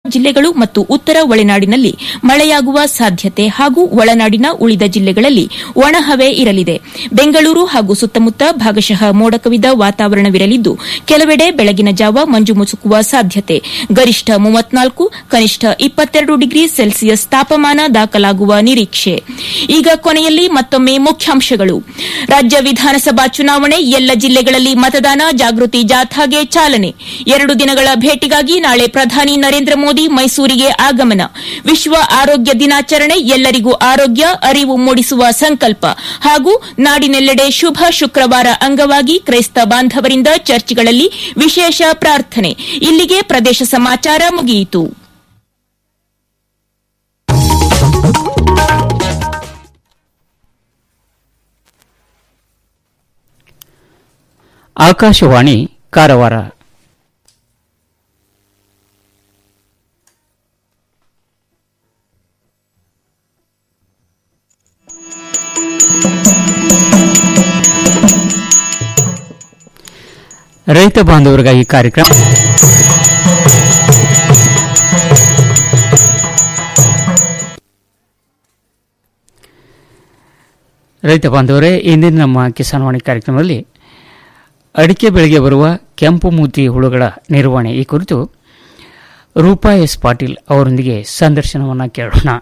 ಜಿಲ್ಲೆಗಳು ಮತ್ತು ಉತ್ತರ ಒಳನಾಡಿನಲ್ಲಿ ಮಳೆಯಾಗುವ ಸಾಧ್ಯತೆ ಹಾಗೂ ಒಳನಾಡಿನ ಉಳಿದ ಜಿಲ್ಲೆಗಳಲ್ಲಿ ಒಣಹವೆ ಇರಲಿದೆ ಬೆಂಗಳೂರು ಹಾಗೂ ಸುತ್ತಮುತ್ತ ಭಾಗಶಃ ಮೋಡ ಕವಿದ ವಾತಾವರಣವಿರಲಿದ್ದು ಕೆಲವೆಡೆ ಬೆಳಗಿನ ಜಾವ ಮಂಜು ಮುಸುಕುವ ಸಾಧ್ಯತೆ ಗರಿಷ್ಠ ಮೂವತ್ನಾಲ್ಕು ಕನಿಷ್ಠ ಇಪ್ಪತ್ತೆರಡು ಡಿಗ್ರಿ ಸೆಲ್ಸಿಯಸ್ ತಾಪಮಾನ ದಾಖಲಾಗುವ ನಿರೀಕ್ಷೆ ಈಗ ಕೊನೆಯಲ್ಲಿ ಮತ್ತೊಮ್ಮೆ ಮುಖ್ಯಾಂಶಗಳು ರಾಜ್ಯ ವಿಧಾನಸಭಾ ಚುನಾವಣೆ ಎಲ್ಲ ಜಿಲ್ಲೆಗಳಲ್ಲಿ ಮತದಾನ ಜಾಗೃತಿ ಜಾಥಾಗೆ ಚಾಲನೆ ಎರಡು ದಿನಗಳ ಭೇಟಿಗಾಗಿ ನಾಳೆ ಪ್ರಧಾನಿ ನರೇಂದ್ರ ಮೋದಿ ಮೈಸೂರಿಗೆ ಆಗಮನ ವಿಶ್ವ ಆರೋಗ್ಯ ದಿನಾಚರಣೆ ಎಲ್ಲರಿಗೂ ಆರೋಗ್ಯ ಅರಿವು ಮೂಡಿಸುವ ಸಂಕಲ್ಪ ಹಾಗೂ ನಾಡಿನೆಲ್ಲೆಡೆ ಶುಭ ಶುಕ್ರವಾರ ಅಂಗವಾಗಿ ಕ್ರೈಸ್ತ ಬಾಂಧವರಿಂದ ಚರ್ಚ್ಗಳಲ್ಲಿ ವಿಶೇಷ ಪ್ರಾರ್ಥನೆ ಇಲ್ಲಿಗೆ ಪ್ರದೇಶ ಸಮಾಚಾರ ಮುಗಿಯಿತು ಆಕಾಶವಾಣಿ ಕಾರವಾರ ರೈತ ಬಾಂಧವರಿಗಾಗಿ ಕಾರ್ಯಕ್ರಮ ರೈತ ಬಾಂಧವರೇ ಇಂದಿನ ನಮ್ಮ ಕಿಸಾನ್ವಾಣಿ ಕಾರ್ಯಕ್ರಮದಲ್ಲಿ ಅಡಿಕೆ ಬೆಳೆಗೆ ಬರುವ ಕೆಂಪು ಮೂತಿ ಹುಳುಗಳ ನಿರ್ವಹಣೆ ಈ ಕುರಿತು ರೂಪಾ ಎಸ್ ಪಾಟೀಲ್ ಅವರೊಂದಿಗೆ ಸಂದರ್ಶನವನ್ನು ಕೇಳೋಣ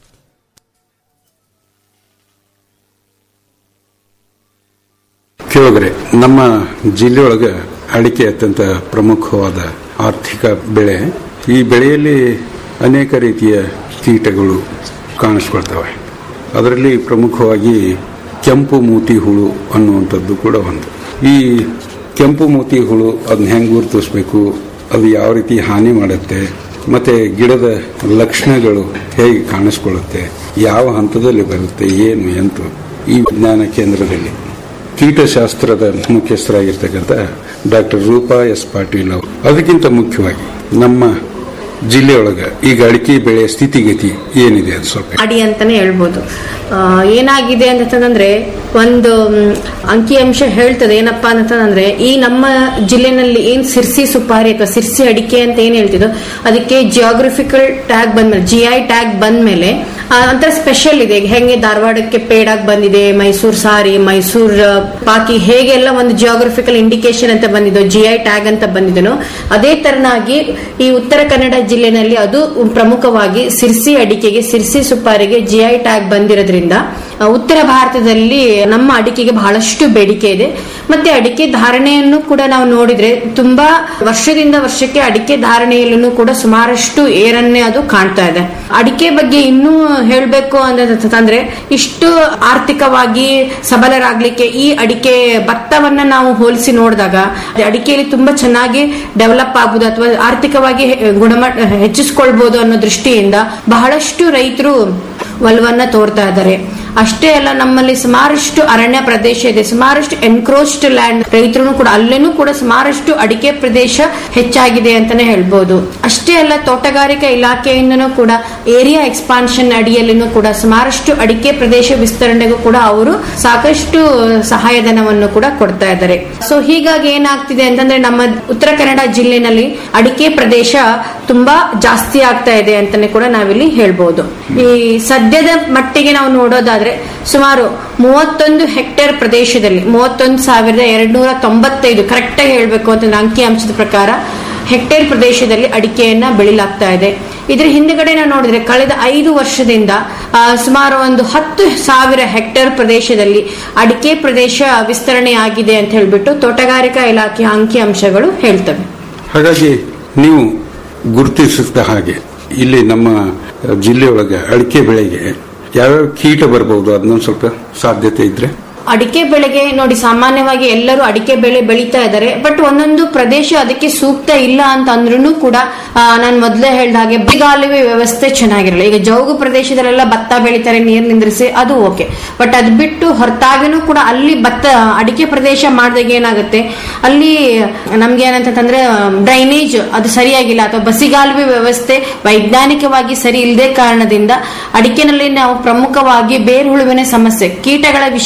ಕೇಳಿದ್ರೆ ನಮ್ಮ ಜಿಲ್ಲೆಯೊಳಗೆ ಅಡಿಕೆ ಅತ್ಯಂತ ಪ್ರಮುಖವಾದ ಆರ್ಥಿಕ ಬೆಳೆ ಈ ಬೆಳೆಯಲ್ಲಿ ಅನೇಕ ರೀತಿಯ ಕೀಟಗಳು ಕಾಣಿಸ್ಕೊಳ್ತವೆ ಅದರಲ್ಲಿ ಪ್ರಮುಖವಾಗಿ ಕೆಂಪು ಮೂತಿ ಹುಳು ಅನ್ನುವಂಥದ್ದು ಕೂಡ ಒಂದು ಈ ಕೆಂಪು ಮೂತಿ ಹುಳು ಅದನ್ನ ಹೆಂಗೆ ಗುರುತಿಸ್ಬೇಕು ಅದು ಯಾವ ರೀತಿ ಹಾನಿ ಮಾಡುತ್ತೆ ಮತ್ತೆ ಗಿಡದ ಲಕ್ಷಣಗಳು ಹೇಗೆ ಕಾಣಿಸ್ಕೊಳ್ಳುತ್ತೆ ಯಾವ ಹಂತದಲ್ಲಿ ಬರುತ್ತೆ ಏನು ಎಂತು ಈ ವಿಜ್ಞಾನ ಕೇಂದ್ರದಲ್ಲಿ ಕೀಟಶಾಸ್ತ್ರದ ಮುಖ್ಯಸ್ಥರಾಗಿರ್ತಕ್ಕಂಥ ಡಾಕ್ಟರ್ ರೂಪಾ ಎಸ್ ಪಾಟೀಲ್ ಅವರು ಅದಕ್ಕಿಂತ ಮುಖ್ಯವಾಗಿ ನಮ್ಮ ಜಿಲ್ಲೆಯೊಳಗ ಈಗ ಅಡಿಕೆ ಬೆಳೆಯ ಸ್ಥಿತಿಗತಿ ಏನಿದೆ ಅದು ಸ್ವಲ್ಪ ಅಡಿ ಅಂತಾನೆ ಹೇಳ್ಬೋದು ಆ, ಏನಾಗಿದೆ ಅಂತಂದ್ರೆ ಒಂದು ಮ್, ಅಂಕಿಅಂಶ ಹೇಳ್ತದೆ ಏನಪ್ಪಾ ಅಂತಂದ್ರೆ ಈ ನಮ್ಮ ಜಿಲ್ಲೆನಲ್ಲಿ ಏನ್ ಸಿರ್ಸಿ ಸುಪಾರಿ ಅಥವಾ ಸಿರ್ಸಿ ಅಡಿಕೆ ಅಂತ ಏನ್ ಹೇಳ್ತಿದ್ದೋ ಅದಕ್ಕೆ ಜಿಯೋಗ್ರಫಿಕಲ್ ಟ್ಯಾಗ್ ಬಂದ್ಮೇಲೆ ಜಿ ಐ ಟ್ಯಾಗ್ ಬಂದ್ಮೇಲೆ ಆ, ಒಂಥರ ಸ್ಪೆಷಲ್ ಇದೆ ಈಗ ಹೆಂಗೆ ಧಾರವಾಡಕ್ಕೆ ಪೇಡಾಗ್ ಬಂದಿದೆ ಮೈಸೂರ್ ಸಾರಿ ಮೈಸೂರ್ ಆ, ಪಾಕಿ ಹೇಗೆಲ್ಲ ಒಂದು ಜಿಯೋಗ್ರಫಿಕಲ್ ಇಂಡಿಕೇಶನ್ ಅಂತ ಬಂದಿದ್ದು ಜಿ ಐ ಟ್ಯಾಗ್ ಅಂತ ಬಂದಿದನೋ ಅದೇ ತರನಾಗಿ ಈ ಉತ್ತರ ಕನ್ನಡ ಜಿಲ್ಲೆನಲ್ಲಿ ಅದು ಪ್ರಮುಖವಾಗಿ ಸಿರ್ಸಿ ಅಡಿಕೆಗೆ ಸಿರ್ಸಿ ಸುಪಾರಿಗೆ ಜಿ ಐ ಟ್ಯಾಗ್ ಬಂದಿರೋದ್ರಿಂದ ಆ, ಉತ್ತರ ಭಾರತದಲ್ಲಿ ನಮ್ಮ ಅಡಿಕೆಗೆ ಬಹಳಷ್ಟು ಬೇಡಿಕೆ ಇದೆ ಮತ್ತೆ ಅಡಿಕೆ ಧಾರಣೆಯನ್ನು ಕೂಡ ನಾವು ನೋಡಿದ್ರೆ ತುಂಬಾ ವರ್ಷದಿಂದ ವರ್ಷಕ್ಕೆ ಅಡಿಕೆ ಧಾರಣೆಯಲ್ಲೂ ಕೂಡ ಸುಮಾರಷ್ಟು ಏರನ್ನೇ ಅದು ಕಾಣ್ತಾ ಇದೆ ಅಡಿಕೆ ಬಗ್ಗೆ ಇನ್ನೂ ಹೇಳಬೇಕು ಅಂತಂದ್ರೆ ಇಷ್ಟು ಆರ್ಥಿಕವಾಗಿ ಸಬಲರಾಗ್ಲಿಕ್ಕೆ ಈ ಅಡಿಕೆ ಭತ್ತವನ್ನ ನಾವು ಹೋಲಿಸಿ ನೋಡಿದಾಗ ಅಡಿಕೆಯಲ್ಲಿ ತುಂಬಾ ಚೆನ್ನಾಗಿ ಡೆವಲಪ್ ಆಗ್ಬೋದು ಅಥವಾ ಆರ್ಥಿಕವಾಗಿ ಹೆ- ಗುಣಮಟ್ಟ ಹೆಚ್ಚಿಸ್ಕೊಳ್ಬಹುದು ಅನ್ನೋ ದೃಷ್ಟಿಯಿಂದ ಬಹಳಷ್ಟು ರೈತರು ಒಲವನ್ನ ತೋರ್ತಾ ಇದ್ದಾರೆ ಅಷ್ಟೇ ಅಲ್ಲ ನಮ್ಮಲ್ಲಿ ಸುಮಾರಷ್ಟು ಅರಣ್ಯ ಪ್ರದೇಶ ಇದೆ ಸುಮಾರಷ್ಟು ಎನ್ಕ್ರೋಚ್ಡ್ ಲ್ಯಾಂಡ್ ರೈತರು ಕೂಡ ಅಲ್ಲೇನೂ ಕೂಡ ಸುಮಾರಷ್ಟು ಅಡಿಕೆ ಪ್ರದೇಶ ಹೆಚ್ಚಾಗಿದೆ ಅಂತಾನೆ ಹೇಳ್ಬೋದು ಅಷ್ಟೇ ಅಲ್ಲ ತೋಟಗಾರಿಕಾ ಇಲಾಖೆಯಿಂದನೂ ಕೂಡ ಏರಿಯಾ ಎಕ್ಸ್ಪಾನ್ಷನ್ ಅಡಿಯಲ್ಲಿನೂ ಕೂಡ ಸುಮಾರಷ್ಟು ಅಡಿಕೆ ಪ್ರದೇಶ ವಿಸ್ತರಣೆಗೂ ಕೂಡ ಅವರು ಸಾಕಷ್ಟು ಸಹಾಯಧನವನ್ನು ಕೂಡ ಕೊಡ್ತಾ ಇದ್ದಾರೆ ಸೊ ಹೀಗಾಗಿ ಏನಾಗ್ತಿದೆ ಅಂತಂದ್ರೆ ನಮ್ಮ ಉತ್ತರ ಕನ್ನಡ ಜಿಲ್ಲೆನಲ್ಲಿ ಅಡಿಕೆ ಪ್ರದೇಶ ತುಂಬಾ ಜಾಸ್ತಿ ಆಗ್ತಾ ಇದೆ ಅಂತಾನೆ ಕೂಡ ನಾವಿಲ್ಲಿ ಹೇಳ್ಬೋದು ಈ ಸದ್ಯದ ಮಟ್ಟಿಗೆ ನಾವು ನೋಡೋದಾದ್ರೆ ಸುಮಾರು ಮೂವತ್ತೊಂದು ಹೆಕ್ಟೇರ್ ಪ್ರದೇಶದಲ್ಲಿ ಮೂವತ್ತೊಂದು ಸಾವಿರದ ಎರಡ್ನೂರ ತೊಂಬತ್ತೈದು ಕರೆಕ್ಟ್ ಆಗಿ ಹೇಳ್ಬೇಕು ಅಂತ ಅಂಕಿ ಅಂಶದ ಪ್ರಕಾರ ಹೆಕ್ಟೇರ್ ಪ್ರದೇಶದಲ್ಲಿ ಅಡಿಕೆಯನ್ನ ಬೆಳಿಲಾಗ್ತಾ ಇದೆ ಇದ್ರ ಹಿಂದ್ಗಡೆ ನಾವು ನೋಡಿದ್ರೆ ಕಳೆದ ಐದು ವರ್ಷದಿಂದ ಆ, ಸುಮಾರು ಒಂದು ಹತ್ತು ಸಾವಿರ ಹೆಕ್ಟೇರ್ ಪ್ರದೇಶದಲ್ಲಿ ಅಡಿಕೆ ಪ್ರದೇಶ ವಿಸ್ತರಣೆ ಆಗಿದೆ ಅಂತ ಹೇಳ್ಬಿಟ್ಟು ತೋಟಗಾರಿಕಾ ಇಲಾಖೆಯ ಅಂಕಿ ಅಂಶಗಳು ಹೇಳ್ತವೆ ಹಾಗಾಗಿ ನೀವು ಗುರುತಿಸಿದ ಹಾಗೆ ಇಲ್ಲಿ ನಮ್ಮ ಜಿಲ್ಲೆಯೊಳಗೆ ಅಡಿಕೆ ಬೆಳೆಗೆ ಯಾವ್ಯಾವ ಕೀಟ ಬರಬಹುದು ಅದನ್ನೊಂದು ಸ್ವಲ್ಪ ಸಾಧ್ಯತೆ ಇದ್ರೆ ಅಡಿಕೆ ಬೆಳೆಗೆ ನೋಡಿ ಸಾಮಾನ್ಯವಾಗಿ ಎಲ್ಲರೂ ಅಡಿಕೆ ಬೆಳೆ ಬೆಳೀತಾ ಇದ್ದಾರೆ ಬಟ್ ಒಂದೊಂದು ಪ್ರದೇಶ ಅದಕ್ಕೆ ಸೂಕ್ತ ಇಲ್ಲ ಅಂತ ಅಂದ್ರೂ ಕೂಡ ನಾನು ಮೊದಲೇ ಹೇಳ್ದ ಹಾಗೆ ಬಿಗಾಲುವೆ ವ್ಯವಸ್ಥೆ ಚೆನ್ನಾಗಿರಲ್ಲ ಈಗ ಜೌಗು ಪ್ರದೇಶದಲ್ಲೆಲ್ಲ ಭತ್ತ ಬೆಳೀತಾರೆ ನೀರು ನಿಂದ್ರಿಸಿ ಅದು ಓಕೆ ಬಟ್ ಅದ್ ಬಿಟ್ಟು ಹೊರತಾಗಿನೂ ಕೂಡ ಅಲ್ಲಿ ಭತ್ತ ಅಡಿಕೆ ಪ್ರದೇಶ ಮಾಡಿದಾಗ ಏನಾಗುತ್ತೆ ಅಲ್ಲಿ ನಮ್ಗೆ ಏನಂತಂದ್ರೆ ಡ್ರೈನೇಜ್ ಅದು ಸರಿಯಾಗಿಲ್ಲ ಅಥವಾ ಬಸಿಗಾಲುವೆ ವ್ಯವಸ್ಥೆ ವೈಜ್ಞಾನಿಕವಾಗಿ ಸರಿ ಇಲ್ಲದೆ ಕಾರಣದಿಂದ ಅಡಿಕೆನಲ್ಲಿ ನಾವು ಪ್ರಮುಖವಾಗಿ ಬೇರುಹುಳುವಿನ ಸಮಸ್ಯೆ ಕೀಟಗಳ ವಿಷಯಕ್ಕೆ ಬಂದ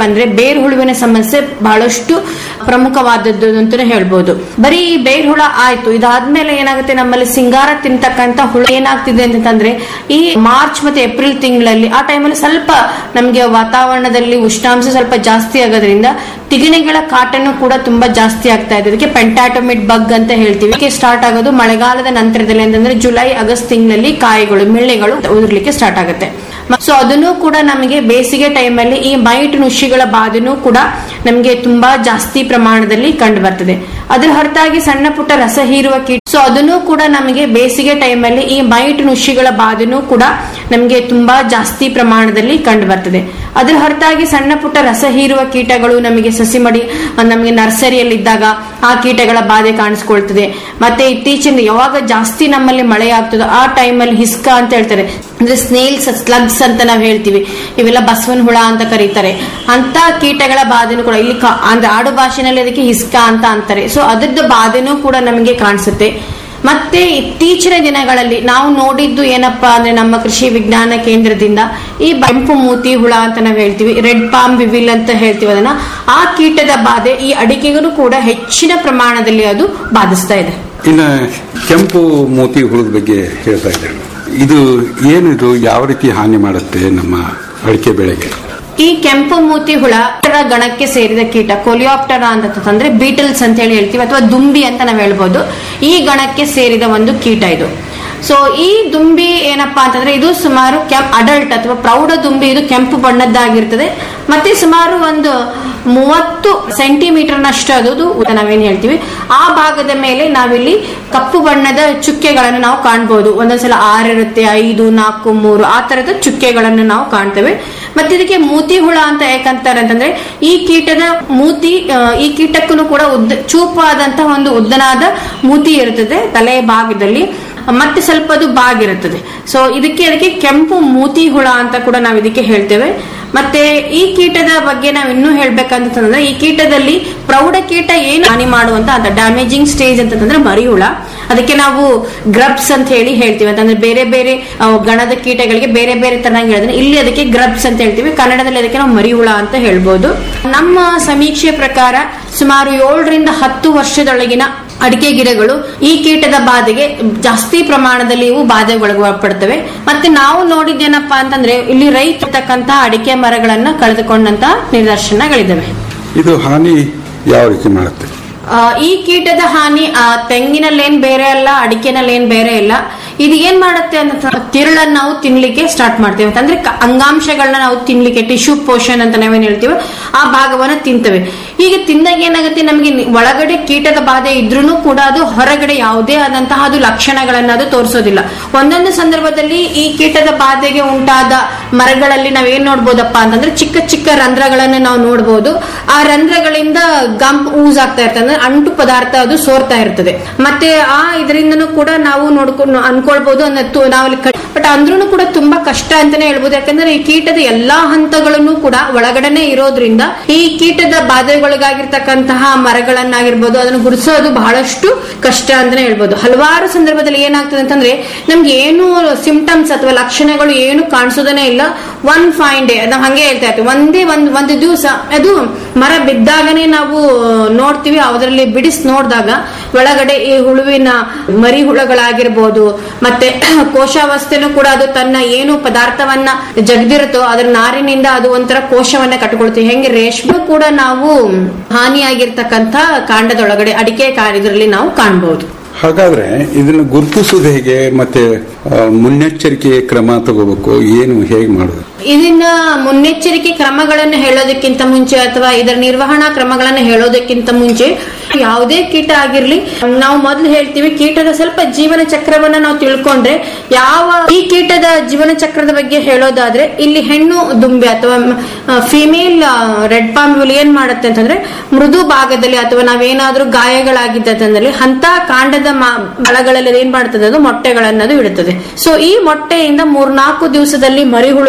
ಹೇಳ್ಬೇಕಂದ್ರೆ ಬೇರ್ ಹುಳುವಿನ ಸಮಸ್ಯೆ ಬಹಳಷ್ಟು ಪ್ರಮುಖವಾದದ್ದು ಅಂತಾನೆ ಹೇಳ್ಬೋದು ಬರೀ ಈ ಬೇರ್ ಹುಳ ಆಯ್ತು ಇದಾದ್ಮೇಲೆ ಏನಾಗುತ್ತೆ ನಮ್ಮಲ್ಲಿ ಸಿಂಗಾರ ತಿಂತಕ್ಕಂತ ಹುಳ ಏನಾಗ್ತಿದೆ ಅಂತಂದ್ರೆ ಈ ಮಾರ್ಚ್ ಮತ್ತೆ ಏಪ್ರಿಲ್ ತಿಂಗಳಲ್ಲಿ ಆ ಟೈಮಲ್ಲಿ ಸ್ವಲ್ಪ ನಮ್ಗೆ ವಾತಾವರಣದಲ್ಲಿ ಉಷ್ಣಾಂಶ ಸ್ವಲ್ಪ ಜಾಸ್ತಿ ಆಗೋದ್ರಿಂದ ತಿಗಣೆಗಳ ಕಾಟನು ಕೂಡ ತುಂಬಾ ಜಾಸ್ತಿ ಆಗ್ತಾ ಇದೆ ಅದಕ್ಕೆ ಪೆಂಟಾಟೋಮಿಟ್ ಬಗ್ ಅಂತ ಹೇಳ್ತೀವಿ ಇದಕ್ಕೆ ಸ್ಟಾರ್ಟ್ ಆಗೋದು ಮಳೆಗಾಲದ ನಂತರದಲ್ಲಿ ಅಂತಂದ್ರೆ ಜುಲೈ ಆಗಸ್ಟ್ ತಿಂಗಳಲ್ಲಿ ಕಾಯಿಗಳು ಮಿಳ್ಳೆಗಳು ಉದುರ್ಲಿಕ್ಕೆ ಸ್ಟಾರ್ಟ್ ಆಗುತ್ತೆ ಸೊ ಅದನ್ನು ಕೂಡ ನಮಗೆ ಬೇಸಿಗೆ ಟೈಮಲ್ಲಿ ಈ ಮೈಟ್ ನುಷಿಗಳ ಬಾಧೆನೂ ಕೂಡ ನಮಗೆ ತುಂಬಾ ಜಾಸ್ತಿ ಪ್ರಮಾಣದಲ್ಲಿ ಕಂಡು ಬರ್ತದೆ ಅದ್ರ ಹೊರತಾಗಿ ಸಣ್ಣ ಪುಟ್ಟ ರಸ ಹೀರುವ ಕೀಟ ಸೊ ಅದನ್ನು ಕೂಡ ನಮಗೆ ಬೇಸಿಗೆ ಟೈಮಲ್ಲಿ ಈ ಮೈಟ್ ನುಷಿಗಳ ಬಾಧೆನೂ ಕೂಡ ನಮಗೆ ತುಂಬಾ ಜಾಸ್ತಿ ಪ್ರಮಾಣದಲ್ಲಿ ಕಂಡು ಬರ್ತದೆ ಅದ್ರ ಹೊರತಾಗಿ ಸಣ್ಣ ಪುಟ್ಟ ರಸ ಹೀರುವ ಕೀಟಗಳು ನಮಗೆ ಸಸಿ ಮಡಿ ನಮಗೆ ನರ್ಸರಿಯಲ್ಲಿ ಇದ್ದಾಗ ಆ ಕೀಟಗಳ ಬಾಧೆ ಕಾಣಿಸ್ಕೊಳ್ತದೆ ಮತ್ತೆ ಇತ್ತೀಚಿನ ಯಾವಾಗ ಜಾಸ್ತಿ ನಮ್ಮಲ್ಲಿ ಮಳೆ ಆಗ್ತದೋ ಆ ಟೈಮಲ್ಲಿ ಹಿಸ್ಕ ಅಂತ ಹೇಳ್ತಾರೆ ಅಂದ್ರೆ ಸ್ನೇಲ್ಸ್ ಸ್ಲಗ್ಸ್ ಅಂತ ನಾವು ಹೇಳ್ತೀವಿ ಇವೆಲ್ಲ ಬಸವನ ಹುಳ ಅಂತ ಕರೀತಾರೆ ಅಂತ ಕೀಟಗಳ ಬಾಧೆನೂ ಕೂಡ ಇಲ್ಲಿ ಕ- ಅಂದ್ರೆ ಆಡು ಭಾಷೆನಲ್ಲಿ ಅದಕ್ಕೆ ಹಿಸ್ಕ ಅಂತ ಅಂತಾರೆ ಸೊ ಅದ್ರದ್ದು ಬಾಧೆನೂ ಕೂಡ ನಮಗೆ ಕಾಣಿಸುತ್ತೆ ಮತ್ತೆ ಇತ್ತೀಚಿನ ದಿನಗಳಲ್ಲಿ ನಾವು ನೋಡಿದ್ದು ಏನಪ್ಪಾ ಅಂದ್ರೆ ನಮ್ಮ ಕೃಷಿ ವಿಜ್ಞಾನ ಕೇಂದ್ರದಿಂದ ಈ ಬಂಪು ಮೂತಿ ಹುಳ ಅಂತ ನಾವು ಹೇಳ್ತೀವಿ ರೆಡ್ ಪಾಮ್ ವಿವಿಲ್ ಅಂತ ಹೇಳ್ತೀವಿ ಅದನ್ನ ಆ ಕೀಟದ ಬಾಧೆ ಈ ಅಡಿಕೆಗೂ ಕೂಡ ಹೆಚ್ಚಿನ ಪ್ರಮಾಣದಲ್ಲಿ ಅದು ಬಾಧಿಸ್ತಾ ಇದೆ ಇನ್ನ ಕೆಂಪು ಮೋತಿ ಹುಳದ ಬಗ್ಗೆ ಹೇಳ್ತಾ ಇದ್ದಾರೆ ಇದು ಏನಿದು ಯಾವ ರೀತಿ ಹಾನಿ ಮಾಡುತ್ತೆ ನಮ್ಮ ಅಡಿಕೆ ಬೆಳೆಗೆ ಈ ಕೆಂಪು ಮೂತಿ ಹುಳ ಇದರ ಗಣಕ್ಕೆ ಸೇರಿದ ಕೀಟ ಕೊಲಿಯಾಪ್ಟರ ಅಂತಂದ್ರೆ ಬೀಟಲ್ಸ್ ಅಂತ ಹೇಳಿ ಹೇಳ್ತೀವಿ ಅಥವಾ ದುಂಬಿ ಅಂತ ನಾವು ಹೇಳ್ಬೋದು ಈ ಗಣಕ್ಕೆ ಸೇರಿದ ಒಂದು ಕೀಟ ಇದು ಸೊ ಈ ದುಂಬಿ ಏನಪ್ಪಾ ಅಂತಂದ್ರೆ ಇದು ಸುಮಾರು ಕೆಂಪ್ ಅಡಲ್ಟ್ ಅಥವಾ ಪ್ರೌಢ ದುಂಬಿ ಇದು ಕೆಂಪು ಬಣ್ಣದ್ದಾಗಿರ್ತದೆ ಮತ್ತೆ ಸುಮಾರು ಒಂದು ಮೂವತ್ತು ಸೆಂಟಿಮೀಟರ್ ನಷ್ಟು ಅದು ನಾವೇನ್ ಹೇಳ್ತೀವಿ ಆ ಭಾಗದ ಮೇಲೆ ನಾವಿಲ್ಲಿ ಕಪ್ಪು ಬಣ್ಣದ ಚುಕ್ಕೆಗಳನ್ನು ನಾವು ಕಾಣ್ಬೋದು ಒಂದೊಂದ್ಸಲ ಆರಿರುತ್ತೆ ಐದು ನಾಲ್ಕು ಮೂರು ಆ ತರದ ಚುಕ್ಕೆಗಳನ್ನು ನಾವು ಕಾಣ್ತೇವೆ ಮತ್ತೆ ಇದಕ್ಕೆ ಮೂತಿ ಹುಳ ಅಂತ ಯಾಕಂತಾರೆ ಅಂತಂದ್ರೆ ಈ ಕೀಟದ ಮೂತಿ ಆ, ಈ ಕೀಟಕ್ಕೂ ಕೂಡ ಉದ್ದ ಚೂಪಾದಂತಹ ಒಂದು ಉದ್ದನಾದ ಮೂತಿ ಇರುತ್ತದೆ ತಲೆ ಭಾಗದಲ್ಲಿ ಮತ್ತೆ ಸ್ವಲ್ಪ ಅದು ಬಾಗಿರುತ್ತದೆ ಸೊ ಇದಕ್ಕೆ ಅದಕ್ಕೆ ಕೆಂಪು ಮೂತಿ ಹುಳ ಅಂತ ಕೂಡ ನಾವು ಇದಕ್ಕೆ ಹೇಳ್ತೇವೆ ಮತ್ತೆ ಈ ಕೀಟದ ಬಗ್ಗೆ ನಾವು ಇನ್ನೂ ಹೇಳ್ಬೇಕಂತಂದ್ರೆ ಈ ಕೀಟದಲ್ಲಿ ಪ್ರೌಢ ಕೀಟ ಏನು ಹಾನಿ ಮಾಡುವಂತ ಅಂತ ಡ್ಯಾಮೇಜಿಂಗ್ ಸ್ಟೇಜ್ ಅಂತಂದ್ರೆ ಮರಿ ಹುಳ ಅದಕ್ಕೆ ನಾವು ಗ್ರಬ್ಸ್ ಅಂತ ಹೇಳಿ ಹೇಳ್ತೀವಿ ಅಂತಂದ್ರೆ ಬೇರೆ ಬೇರೆ ಆ, ಗಣದ ಕೀಟಗಳಿಗೆ ಬೇರೆ ಬೇರೆ ತರನಾಗಿ ಹೇಳಿದ್ರೆ ಇಲ್ಲಿ ಅದಕ್ಕೆ ಗ್ರಬ್ಸ್ ಅಂತ ಹೇಳ್ತೀವಿ ಕನ್ನಡದಲ್ಲಿ ಅದಕ್ಕೆ ನಾವು ಮರಿ ಹುಳ ಅಂತ ಹೇಳ್ಬೋದು ನಮ್ಮ ಸಮೀಕ್ಷೆ ಪ್ರಕಾರ ಸುಮಾರು ಏಳರಿಂದ ಹತ್ತು ವರ್ಷದೊಳಗಿನ ಅಡಿಕೆ ಗಿಡಗಳು ಈ ಕೀಟದ ಬಾಧೆಗೆ ಜಾಸ್ತಿ ಪ್ರಮಾಣದಲ್ಲಿ ಇವು ಬಾಧೆಗೊಳಪಡ್ತವೆ ಮತ್ತೆ ನಾವು ನೋಡಿದ್ದೇನಪ್ಪಾ ಅಂತಂದ್ರೆ ಇಲ್ಲಿ ರೈತ ಇರ್ತಕ್ಕಂತಹ ಅಡಿಕೆ ಮರಗಳನ್ನ ಕಳೆದುಕೊಂಡಂತ ನಿದರ್ಶನಗಳಿದಾವೆ ಇದು ಹಾನಿ ಯಾವ ರೀತಿ ಮಾಡುತ್ತೆ ಆ, ಈ ಕೀಟದ ಹಾನಿ ಆ, ತೆಂಗಿನಲ್ಲೇನ್ ಬೇರೆ ಅಲ್ಲ ಅಡಿಕೆನಲ್ಲೇನ್ ಬೇರೆ ಇಲ್ಲ ಇದು ಏನ್ ಮಾಡುತ್ತೆ ಅಂತ ತಿರುಳನ್ನ ನಾವು ತಿನ್ಲಿಕ್ಕೆ ಸ್ಟಾರ್ಟ್ ಮಾಡ್ತೇವೆ ಅಂತಂದ್ರೆ ಕ- ಅಂಗಾಂಶಗಳನ್ನ ನಾವು ತಿನ್ಲಿಕ್ಕೆ ಟಿಶ್ಯೂ ಪೋಷನ್ ಅಂತ ನಾವೇನ್ ಹೇಳ್ತೀವಿ ಆ ಭಾಗವನ್ನ ತಿಂತೇವೆ ಈಗ ತಿಂದಾಗ ಏನಾಗುತ್ತೆ ನಮಗೆ ನಿ- ಒಳಗಡೆ ಕೀಟದ ಬಾಧೆ ಇದ್ರೂ ಕೂಡ ಅದು ಹೊರಗಡೆ ಯಾವುದೇ ಆದಂತಹ ಅದು ಲಕ್ಷಣಗಳನ್ನ ಅದು ತೋರಿಸೋದಿಲ್ಲ ಒಂದೊಂದು ಸಂದರ್ಭದಲ್ಲಿ ಈ ಕೀಟದ ಬಾಧೆಗೆ ಉಂಟಾದ ಮರಗಳಲ್ಲಿ ನಾವೇನ್ ನೋಡ್ಬೋದಪ್ಪ ಅಂತಂದ್ರೆ ಚಿಕ್ಕ ಚಿಕ್ಕ ರಂಧ್ರಗಳನ್ನು ನಾವು ನೋಡ್ಬೋದು ಆ ರಂಧ್ರಗಳಿಂದ ಗಂಪ್ ಊಸ್ ಆಗ್ತಾ ಇರ್ತದೆ ಅಂದ್ರೆ ಅಂಟು ಪದಾರ್ಥ ಅದು ಸೋರ್ತಾ ಇರ್ತದೆ ಮತ್ತೆ ಆ ಇದರಿಂದನೂ ಕೂಡ ನಾವು ನೋಡ್ಕೊಂಡು ಅನ್ಕೊಳ್ಬಹುದು ನಾವು ಬಟ್ ಅಂದ್ರೂ ಕೂಡ ತುಂಬಾ ಕಷ್ಟ ಅಂತಾನೆ ಹೇಳ್ಬೋದು ಯಾಕಂದ್ರೆ ಈ ಕೀಟದ ಎಲ್ಲಾ ಹಂತಗಳನ್ನು ಕೂಡ ಒಳಗಡೆನೆ ಇರೋದ್ರಿಂದ ಈ ಕೀಟದ ಬಾಧೆಗೊಳಗಾಗಿರ್ತಕ್ಕಂತಹ ಮರಗಳನ್ನಾಗಿರ್ಬೋದು ಅದನ್ನು ಗುರುತಿಸೋದು ಬಹಳಷ್ಟು ಕಷ್ಟ ಅಂತಾನೆ ಹೇಳ್ಬೋದು ಹಲವಾರು ಸಂದರ್ಭದಲ್ಲಿ ಏನಾಗ್ತದೆ ಅಂತಂದ್ರೆ ನಮ್ಗೆ ಏನು ಸಿಂಪ್ಟಮ್ಸ್ ಅಥವಾ ಲಕ್ಷಣಗಳು ಏನು ಕಾಣಿಸೋದನೇ ಇಲ್ಲ ಒನ್ ಫೈನ್ ಡೇ ನಾವು ಹಂಗೆ ಹೇಳ್ತಾ ಇರ್ತೀವಿ ಒಂದೇ ಒಂದ್ ಒಂದು ದಿವಸ ಅದು ಮರ ಬಿದ್ದಾಗನೇ ನಾವು ನೋಡ್ತೀವಿ ಅದರಲ್ಲಿ ಬಿಡಿಸಿ ನೋಡಿದಾಗ ಒಳಗಡೆ ಈ ಹುಳುವಿನ ಮರಿ ಹುಳಗಳಾಗಿರ್ಬೋದು ಮತ್ತೆ ಕೋಶಾವಸ್ಥೆನೂ ಕೂಡ ಅದು ತನ್ನ ಏನು ಪದಾರ್ಥವನ್ನ ಜಗದಿರುತ್ತೋ ಅದ್ರ ನಾರಿನಿಂದ ಅದು ಒಂಥರ ಕೋಶವನ್ನ ಕಟ್ಕೊಳ್ತೀವಿ ಹೆಂಗೆ ರೇಷ್ಮೆ ಕೂಡ ನಾವು ಹಾನಿಯಾಗಿರ್ತಕ್ಕಂಥ ಕಾಂಡದೊಳಗಡೆ ಅಡಿಕೆ ಕಾ- ಇದರಲ್ಲಿ ನಾವು ಕಾಣಬಹುದು ಹಾಗಾದ್ರೆ ಇದನ್ನು ಗುರುತಿಸುವುದು ಹೇಗೆ ಮತ್ತೆ ಆ, ಮುನ್ನೆಚ್ಚರಿಕೆ ಕ್ರಮ ತಗೋಬೇಕು ಏನು ಹೇಗೆ ಮಾಡೋದು ಇದನ್ನ ಮುನ್ನೆಚ್ಚರಿಕೆ ಕ್ರಮಗಳನ್ನು ಹೇಳೋದಕ್ಕಿಂತ ಮುಂಚೆ ಅಥವಾ ಇದರ ನಿರ್ವಹಣಾ ಕ್ರಮಗಳನ್ನು ಹೇಳೋದಕ್ಕಿಂತ ಮುಂಚೆ ಯಾವುದೇ ಕೀಟ ಆಗಿರ್ಲಿ ನಾವು ಮೊದಲು ಹೇಳ್ತೀವಿ ಕೀಟದ ಸ್ವಲ್ಪ ಜೀವನ ಚಕ್ರವನ್ನ ನಾವು ತಿಳ್ಕೊಂಡ್ರೆ ಯಾವ ಈ ಕೀಟದ ಜೀವನ ಚಕ್ರದ ಬಗ್ಗೆ ಹೇಳೋದಾದ್ರೆ ಇಲ್ಲಿ ಹೆಣ್ಣು ದುಂಬೆ ಅಥವಾ ಫಿಮೇಲ್ ರೆಡ್ ಪಾಮ್ ಏನ್ ಮಾಡುತ್ತೆ ಅಂತಂದ್ರೆ ಮೃದು ಭಾಗದಲ್ಲಿ ಅಥವಾ ನಾವೇನಾದ್ರೂ ಗಾಯಗಳಾಗಿದ್ದಲ್ಲಿ ಅಂತ ಕಾಂಡದ ಮಾ- ಬಳಗಳಲ್ಲಿ ಏನ್ ಮಾಡ್ತದೆ ಅದು ಮೊಟ್ಟೆಗಳನ್ನದು ಇಡುತ್ತದೆ ಸೊ ಈ ಮೊಟ್ಟೆಯಿಂದ ಮೂರ್ನಾಲ್ಕು ದಿವಸದಲ್ಲಿ ಮರಿಹುಳುಗಳು ಹೊರ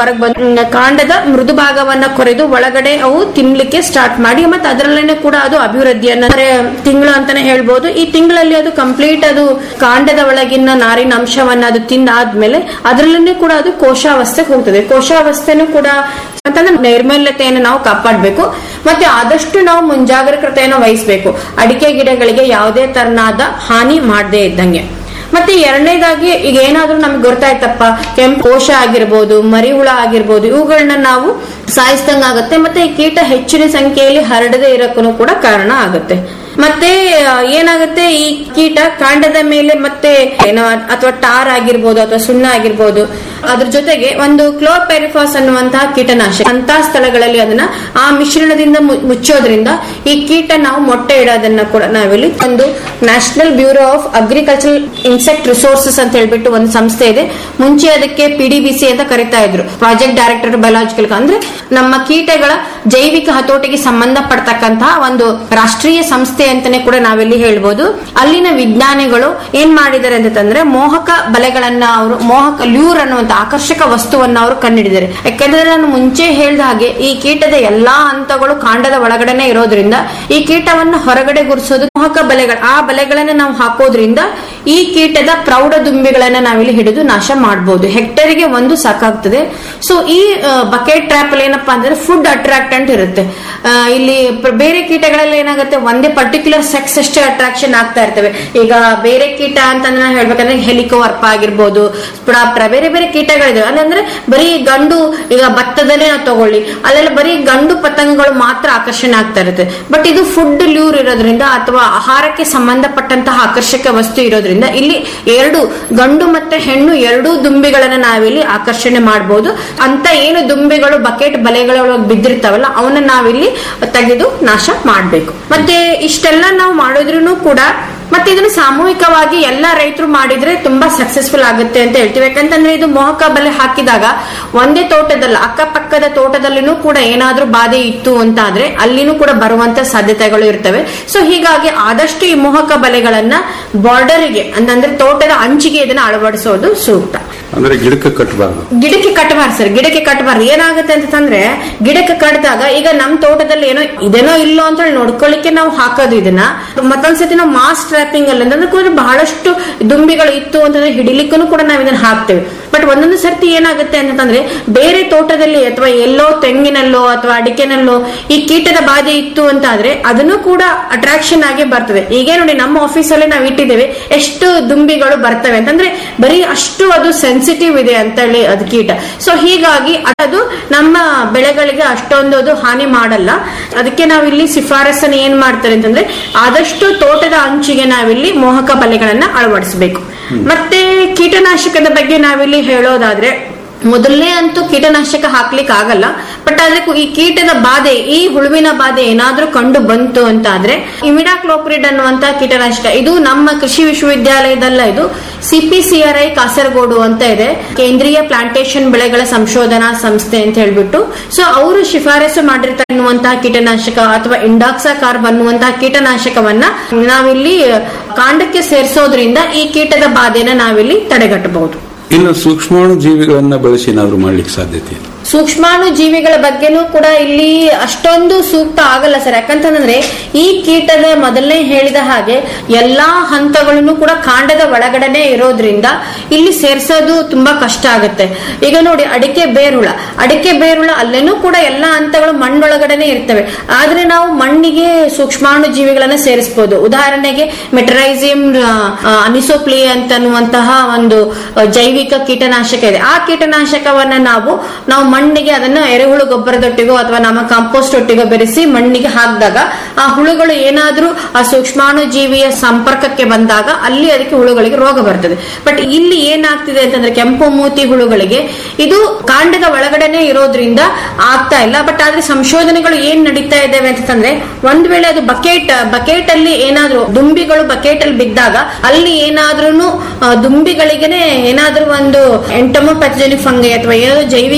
ಹೊರಗೆ ಬಂದು ಮ್, ಕಾಂಡದ ಮೃದು ಭಾಗವನ್ನ ಕೊರೆದು ಒಳಗಡೆ ಅವು ತಿನ್ಲಿಕ್ಕೆ ಸ್ಟಾರ್ಟ್ ಮಾಡಿ ಮತ್ತೆ ಅದರಲ್ಲೇನೆ ಕೂಡ ಅದು ಅಭಿವೃದ್ಧಿಯನ್ನ ಅಂದ್ರೆ ತಿಂಗಳು ಅಂತಾನೆ ಹೇಳ್ಬೋದು ಈ ತಿಂಗಳಲ್ಲಿ ಅದು ಕಂಪ್ಲೀಟ್ ಅದು ಕಾಂಡದ ಒಳಗಿನ ನಾರಿನ ಅಂಶವನ್ನ ಅದು ತಿಂದಾದ್ಮೇಲೆ ಅದರಲ್ಲೇ ಕೂಡ ಅದು ಕೋಶಾವಸ್ಥೆಗೆ ಹೋಗ್ತದೆ ಕೋಶಾವಸ್ಥೆನೂ ಕೂಡ ಅಂತಂದ್ರೆ ನೈರ್ಮಲ್ಯತೆಯನ್ನು ನಾವು ಕಾಪಾಡಬೇಕು ಮತ್ತೆ ಆದಷ್ಟು ನಾವು ಮುಂಜಾಗ್ರತೆಯನ್ನು ವಹಿಸಬೇಕು ಅಡಿಕೆ ಗಿಡಗಳಿಗೆ ಯಾವುದೇ ತರನಾದ ಹಾನಿ ಮಾಡದೇ ಇದ್ದಂಗೆ ಮತ್ತೆ ಎರಡನೇದಾಗಿ ಈಗ ಏನಾದ್ರೂ ನಮ್ಗೆ ಗೊತ್ತಾಯ್ತಪ್ಪ ಕೆಂಪು ಕೋಶ ಆಗಿರ್ಬೋದು ಮರಿ ಹುಳ ಆಗಿರ್ಬೋದು ಇವುಗಳನ್ನ ನಾವು ಸಾಯಿಸ್ದಂಗ ಆಗುತ್ತೆ ಮತ್ತೆ ಈ ಕೀಟ ಹೆಚ್ಚಿನ ಸಂಖ್ಯೆಯಲ್ಲಿ ಹರಡದೆ ಇರಕ್ಕೂ ಕೂಡ ಕಾರಣ ಆಗುತ್ತೆ ಮತ್ತೆ ಆ, ಏನಾಗುತ್ತೆ ಈ ಕೀಟ ಕಾಂಡದ ಮೇಲೆ ಮತ್ತೆ ಏನೋ ಅಥವಾ ಟಾರ್ ಆಗಿರ್ಬೋದು ಅಥವಾ ಸುಣ್ಣ ಆಗಿರ್ಬೋದು ಅದ್ರ ಜೊತೆಗೆ ಒಂದು ಕ್ಲೋಪೆರಿಫಾಸ್ ಅನ್ನುವಂತಹ ಕೀಟನಾಶಕ ಅಂತ ಸ್ಥಳಗಳಲ್ಲಿ ಅದನ್ನ ಆ ಮಿಶ್ರಣದಿಂದ ಮು- ಮುಚ್ಚೋದ್ರಿಂದ ಈ ಕೀಟ ನಾವು ಮೊಟ್ಟೆ ಇಡೋದನ್ನ ಕೂಡ ನಾವಿಲ್ಲಿ ಒಂದು national bureau of agricultural insect resources ಅಂತ ಹೇಳ್ಬಿಟ್ಟು ಒಂದು ಸಂಸ್ಥೆ ಇದೆ ಮುಂಚೆ ಅದಕ್ಕೆ ಪಿಡಿಬಿಸಿ ಅಂತ ಕರಿತಾ ಇದ್ರು ಪ್ರಾಜೆಕ್ಟ್ ಡೈರೆಕ್ಟರ್ ಬಯಾಲಜಿಕಲ್ ಅಂದ್ರೆ ನಮ್ಮ ಕೀಟಗಳ ಜೈವಿಕ ಹತೋಟಿಗೆ ಸಂಬಂಧಪಡ್ತಕ್ಕಂತಹ ಒಂದು ರಾಷ್ಟ್ರೀಯ ಸಂಸ್ಥೆ ಅಂತಾನೆ ಕೂಡ ನಾವಿಲ್ಲಿ ಹೇಳ್ಬೋದು ಅಲ್ಲಿನ ವಿಜ್ಞಾನಿಗಳು ಏನ್ ಮಾಡಿದ್ದಾರೆ ಅಂತಂದ್ರೆ ಮೋಹಕ ಬಲೆಗಳನ್ನ ಅವರು ಮೋಹಕ ಲ್ಯೂರ್ ಅನ್ನುವಂತ ಆಕರ್ಷಕ ವಸ್ತುವನ್ನ ಅವರು ಕಂಡುಹಿಡಿದ್ದಾರೆ ಯಾಕೆಂದ್ರೆ ನಾನು ಮುಂಚೆ ಹೇಳಿದ ಹಾಗೆ ಈ ಕೀಟದ ಎಲ್ಲಾ ಹಂತಗಳು ಕಾಂಡದ ಒಳಗಡೆನೆ ಇರೋದ್ರಿಂದ ಈ ಕೀಟವನ್ನ ಹೊರಗಡೆ ಗುರುಸೋದು ಮೋಹಕ ಬಲೆಗಳು ಆ ಬಲೆಗಳನ್ನ ನಾವು ಹಾಕೋದ್ರಿಂದ ಈ ಕೀಟದ ಪ್ರೌಢ ದುಂಬಿಗಳನ್ನ ನಾವಿಲ್ಲಿ ಹಿಡಿದು ನಾಶ ಮಾಡಬಹುದು ಹೆಕ್ಟೇರ್ಗೆ ಒಂದು ಸಾಕಾಗ್ತದೆ ಸೊ ಈ ಬಕೆಟ್ ಟ್ರ್ಯಾಪ್ ಅಲ್ಲಿ ಏನಪ್ಪಾ ಅಂದ್ರೆ ಫುಡ್ ಅಟ್ರಾಕ್ಟೆಂಟ್ ಇರುತ್ತೆ ಆ, ಇಲ್ಲಿ ಪ್ರ- ಬೇರೆ ಕೀಟಗಳಲ್ಲಿ ಏನಾಗುತ್ತೆ ಒಂದೇ ಪರ್ಟಿಕ್ಯುಲರ್ ಸೆಕ್ಸ್ ಅಷ್ಟೇ ಅಟ್ರಾಕ್ಷನ್ ಆಗ್ತಾ ಇರ್ತವೆ ಈಗ ಬೇರೆ ಕೀಟ ಅಂತಂದ್ರೆ ನಾವು ಹೇಳ್ಬೇಕಂದ್ರೆ ಹೆಲಿಕೋವರ್ಪ ಆಗಿರ್ಬೋದು ಸ್ಪುಡಾಪ್ರ ಬೇರೆ ಬೇರೆ ಕೀಟಗಳಿದಾವೆ ಅಲ್ಲಂದ್ರೆ ಬರೀ ಗಂಡು ಈಗ ಭತ್ತದಲ್ಲೇ ನಾವು ತಗೊಳ್ಳಿ ಅಲ್ಲೆಲ್ಲ ಬರೀ ಗಂಡು ಪತಂಗಗಳು ಮಾತ್ರ ಆಕರ್ಷಣೆ ಆಗ್ತಾ ಇರುತ್ತೆ ಬಟ್ ಇದು ಫುಡ್ ಲ್ಯೂರ್ ಇರೋದ್ರಿಂದ ಅಥವಾ ಆಹಾರಕ್ಕೆ ಸಂಬಂಧಪಟ್ಟಂತಹ ಆಕರ್ಷಕ ವಸ್ತು ಇರೋದ್ರಿಂದ ಇಲ್ಲಿ ಎರಡು ಗಂಡು ಮತ್ತೆ ಹೆಣ್ಣು ಎರಡೂ ದುಂಬಿಗಳನ್ನ ನಾವಿಲ್ಲಿ ಆಕರ್ಷಣೆ ಮಾಡಬಹುದು ಅಂತ ಏನು ದುಂಬಿಗಳು ಬಕೆಟ್ ಬಲೆಗಳೊಳಗೆ ಬಿದ್ದಿರ್ತಾವಲ್ಲ ಅವನ್ನ ನಾವಿಲ್ಲಿ ತೆಗೆದು ನಾಶ ಮಾಡಬೇಕು ಮತ್ತೆ ಇಷ್ಟೆಲ್ಲ ನಾವು ಮಾಡಿದ್ರು ಕೂಡ ಮತ್ತೆ ಇದನ್ನು ಸಾಮೂಹಿಕವಾಗಿ ಎಲ್ಲ ರೈತರು ಮಾಡಿದ್ರೆ ತುಂಬಾ ಸಕ್ಸಸ್ಫುಲ್ ಆಗುತ್ತೆ ಅಂತ ಹೇಳ್ತೀವಿ ಯಾಕಂತಂದ್ರೆ ಇದು ಮೋಹಕ ಬಲೆ ಹಾಕಿದಾಗ ಒಂದೇ ತೋಟದಲ್ಲ ಅಕ್ಕಪಕ್ಕದ ತೋಟದಲ್ಲಿನೂ ಕೂಡ ಏನಾದ್ರೂ ಬಾಧೆ ಇತ್ತು ಅಂತ ಆದ್ರೆ ಅಲ್ಲಿನೂ ಕೂಡ ಬರುವಂತ ಸಾಧ್ಯತೆಗಳು ಇರ್ತವೆ ಸೊ ಹೀಗಾಗಿ ಆದಷ್ಟು ಈ ಮೋಹಕ ಬಲೆಗಳನ್ನ ಬಾರ್ಡರ್ಗೆ ಅಂತಂದ್ರೆ ತೋಟದ ಅಂಚಿಗೆ ಇದನ್ನ ಅಳವಡಿಸೋದು ಸೂಕ್ತ ಅಂದ್ರೆ ಗಿಡಕ್ಕೆ ಕಟ್ಟಬಾರ್ದು ಗಿಡಕ್ಕೆ ಕಟ್ಟಬಾರ್ದು ಸರ್ ಗಿಡಕ್ಕೆ ಕಟ್ಟಬಾರ್ದು ಏನಾಗುತ್ತೆ ಅಂತಂದ್ರೆ ಗಿಡಕ್ಕೆ ಕಟ್ಟಿದಾಗ ಈಗ ನಮ್ ತೋಟದಲ್ಲಿ ಏನೋ ಇದೇನೋ ಇಲ್ಲೋ ಅಂತ ಹೇಳಿ ನೋಡ್ಕೊಳ್ಳಿಕ್ಕೆ ನಾವು ಹಾಕೋದು ಇದನ್ನ ಮತ್ತೊಂದ್ಸತಿ ನಾವು ಮಾಸ್ ಟ್ರಾಪಿಂಗ್ ಅಲ್ಲಿ ಅಂದ್ರೆ ಕೂಡ ಬಹಳಷ್ಟು ದುಂಬಿಗಳು ಇತ್ತು ಅಂತಂದ್ರೆ ಹಿಡಿಲಿಕ್ಕೂ ಕೂಡ ನಾವು ಇದನ್ನ ಹಾಕ್ತೇವೆ ಬಟ್ ಒಂದೊಂದು ಸರ್ತಿ ಏನಾಗುತ್ತೆ ಅಂತಂದ್ರೆ ಬೇರೆ ತೋಟದಲ್ಲಿ ಅಥವಾ ಎಲ್ಲೋ ತೆಂಗಿನಲ್ಲೋ ಅಥವಾ ಅಡಿಕೆನಲ್ಲೋ ಈ ಕೀಟದ ಬಾಧೆ ಇತ್ತು ಅಂತ ಆದ್ರೆ ಅದನ್ನು ಕೂಡ ಅಟ್ರಾಕ್ಷನ್ ಆಗಿ ಬರ್ತದೆ ಈಗ ನೋಡಿ ನಮ್ಮ ಆಫೀಸಲ್ಲಿ ನಾವು ಇಟ್ಟಿದ್ದೇವೆ ಎಷ್ಟು ದುಂಬಿಗಳು ಬರ್ತವೆ ಅಂತಂದ್ರೆ ಬರೀ ಅಷ್ಟು ಅದು ಸೆನ್ಸಿಟಿವ್ ಇದೆ ಅಂತ ಹೇಳಿ ಅದು ಕೀಟ ಸೊ ಹೀಗಾಗಿ ಅದು ನಮ್ಮ ಬೆಳೆಗಳಿಗೆ ಅಷ್ಟೊಂದು ಅದು ಹಾನಿ ಮಾಡಲ್ಲ ಅದಕ್ಕೆ ನಾವಿಲ್ಲಿ ಶಿಫಾರಸನ್ನು ಏನ್ ಮಾಡ್ತಾರೆ ಅಂತಂದ್ರೆ ಆದಷ್ಟು ತೋಟದ ಅಂಚಿಗೆ ನಾವಿಲ್ಲಿ ಮೋಹಕ ಬಲೆಗಳನ್ನ ಅಳವಡಿಸಬೇಕು ಮತ್ತೆ ಕೀಟನಾಶಕದ ಬಗ್ಗೆ ನಾವಿಲ್ಲಿ ಹೇಳೋದಾದ್ರೆ ಮೊದಲನೇ ಅಂತೂ ಕೀಟನಾಶಕ ಹಾಕ್ಲಿಕ್ಕೆ ಆಗಲ್ಲ ಬಟ್ ಆದ್ರೆ ಕು- ಈ ಕೀಟದ ಬಾಧೆ ಈ ಹುಳುವಿನ ಬಾಧೆ ಏನಾದ್ರೂ ಕಂಡು ಬಂತು ಅಂತ ಆದ್ರೆ ಇಮಿಡಾಕ್ಲೋಪ್ರಿಡ್ ಅನ್ನುವಂತ ಕೀಟನಾಶಕ ಇದು ನಮ್ಮ ಕೃಷಿ ವಿಶ್ವವಿದ್ಯಾಲಯದಲ್ಲ ಇದು ಸಿಪಿಸಿಆರ್ಐ ಕಾಸರಗೋಡು ಅಂತ ಇದೆ ಕೇಂದ್ರೀಯ ಪ್ಲಾಂಟೇಶನ್ ಬೆಳೆಗಳ ಸಂಶೋಧನಾ ಸಂಸ್ಥೆ ಅಂತ ಹೇಳ್ಬಿಟ್ಟು ಸೊ ಅವರು ಶಿಫಾರಸು ಮಾಡಿರ್ತನ್ನುವಂತಹ ಕೀಟನಾಶಕ ಅಥವಾ ಇಂಡಾಕ್ಸಾ ಕಾರ್ಬ್ ಅನ್ನುವಂತಹ ಕೀಟನಾಶಕವನ್ನ ನಾವಿಲ್ಲಿ ಕಾಂಡಕ್ಕೆ ಸೇರಿಸೋದ್ರಿಂದ ಈ ಕೀಟದ ಬಾಧೆನ ನಾವಿಲ್ಲಿ ತಡೆಗಟ್ಟಬಹುದು ಇನ್ನು ಸೂಕ್ಷ್ಮಾಣು ಜೀವಿಗಳನ್ನ ಬಳಸಿ ಏನಾದ್ರು ಮಾಡ್ಲಿಕ್ಕೆ ಸಾಧ್ಯತೆ ಇದೆ ಸೂಕ್ಷ್ಮಾಣು ಜೀವಿಗಳ ಬಗ್ಗೆನೂ ಕೂಡ ಇಲ್ಲಿ ಅಷ್ಟೊಂದು ಸೂಕ್ತ ಆಗಲ್ಲ ಸರ್ ಯಾಕಂತಂದ್ರೆ ಈ ಕೀಟದ ಮೊದಲನೇ ಹೇಳಿದ ಹಾಗೆ ಎಲ್ಲಾ ಹಂತಗಳನ್ನು ಕೂಡ ಕಾಂಡದ ಒಳಗಡೆನೆ ಇರೋದ್ರಿಂದ ಇಲ್ಲಿ ಸೇರ್ಸೋದು ತುಂಬಾ ಕಷ್ಟ ಆಗುತ್ತೆ ಈಗ ನೋಡಿ ಅಡಿಕೆ ಬೇರುಳ ಅಡಿಕೆ ಬೇರುಳ ಅಲ್ಲೇನೂ ಕೂಡ ಎಲ್ಲಾ ಹಂತಗಳು ಮಣ್ಣೊಳಗಡೆನೆ ಇರ್ತವೆ ಆದ್ರೆ ನಾವು ಮಣ್ಣಿಗೆ ಸೂಕ್ಷ್ಮಾಣು ಜೀವಿಗಳನ್ನ ಸೇರಿಸಬಹುದು ಉದಾಹರಣೆಗೆ ಮೆಟರೈಸಿಯಂ ಅನಿಸೋಪ್ಲಿ ಅಂತನ್ನುವಂತಹ ಒಂದು ಆ, ಜೈವಿಕ ಕೀಟನಾಶಕ ಇದೆ ಆ ಕೀಟನಾಶಕವನ್ನ ನಾವು ನಾವು ಮಣ್ಣಿಗೆ ಅದನ್ನ ಎರೆಹುಳು ಗೊಬ್ಬರದೊಟ್ಟಿಗೋ ಅಥವಾ ನಮ್ಮ ಕಾಂಪೋಸ್ಟ್ ಒಟ್ಟಿಗೋ ಬೆರೆಸಿ ಮಣ್ಣಿಗೆ ಹಾಕಿದಾಗ ಆ ಹುಳುಗಳು ಏನಾದ್ರೂ ಆ ಸೂಕ್ಷ್ಮಾಣು ಜೀವಿಯ ಸಂಪರ್ಕಕ್ಕೆ ಬಂದಾಗ ಅಲ್ಲಿ ಅದಕ್ಕೆ ಹುಳುಗಳಿಗೆ ರೋಗ ಬರ್ತದೆ ಬಟ್ ಇಲ್ಲಿ ಏನಾಗ್ತಿದೆ ಅಂತಂದ್ರೆ ಕೆಂಪು ಮೂತಿ ಹುಳುಗಳಿಗೆ ಇದು ಕಾಂಡದ ಒಳಗಡೆನೆ ಇರೋದ್ರಿಂದ ಆಗ್ತಾ ಇಲ್ಲ ಬಟ್ ಆದ್ರೆ ಸಂಶೋಧನೆಗಳು ಏನ್ ನಡೀತಾ ಇದ್ದಾವೆ ಅಂತಂದ್ರೆ ಒಂದ್ ವೇಳೆ ಅದು ಬಕೆಟ್ ಬಕೆಟ್ ಅಲ್ಲಿ ಏನಾದ್ರೂ ದುಂಬಿಗಳು ಬಕೆಟ್ ಅಲ್ಲಿ ಬಿದ್ದಾಗ ಅಲ್ಲಿ ಏನಾದ್ರೂ ದುಂಬಿಗಳಿಗೆನೆ ಏನಾದ್ರೂ ಒಂದು ಎಂಟಮೋಪ್ಯಾಥಜೆನಿಕ್ ಫಂಗೈ ಅಥವಾ ಏನೋ ಜೈವಿಕ ಕೀಟನಾಶಕ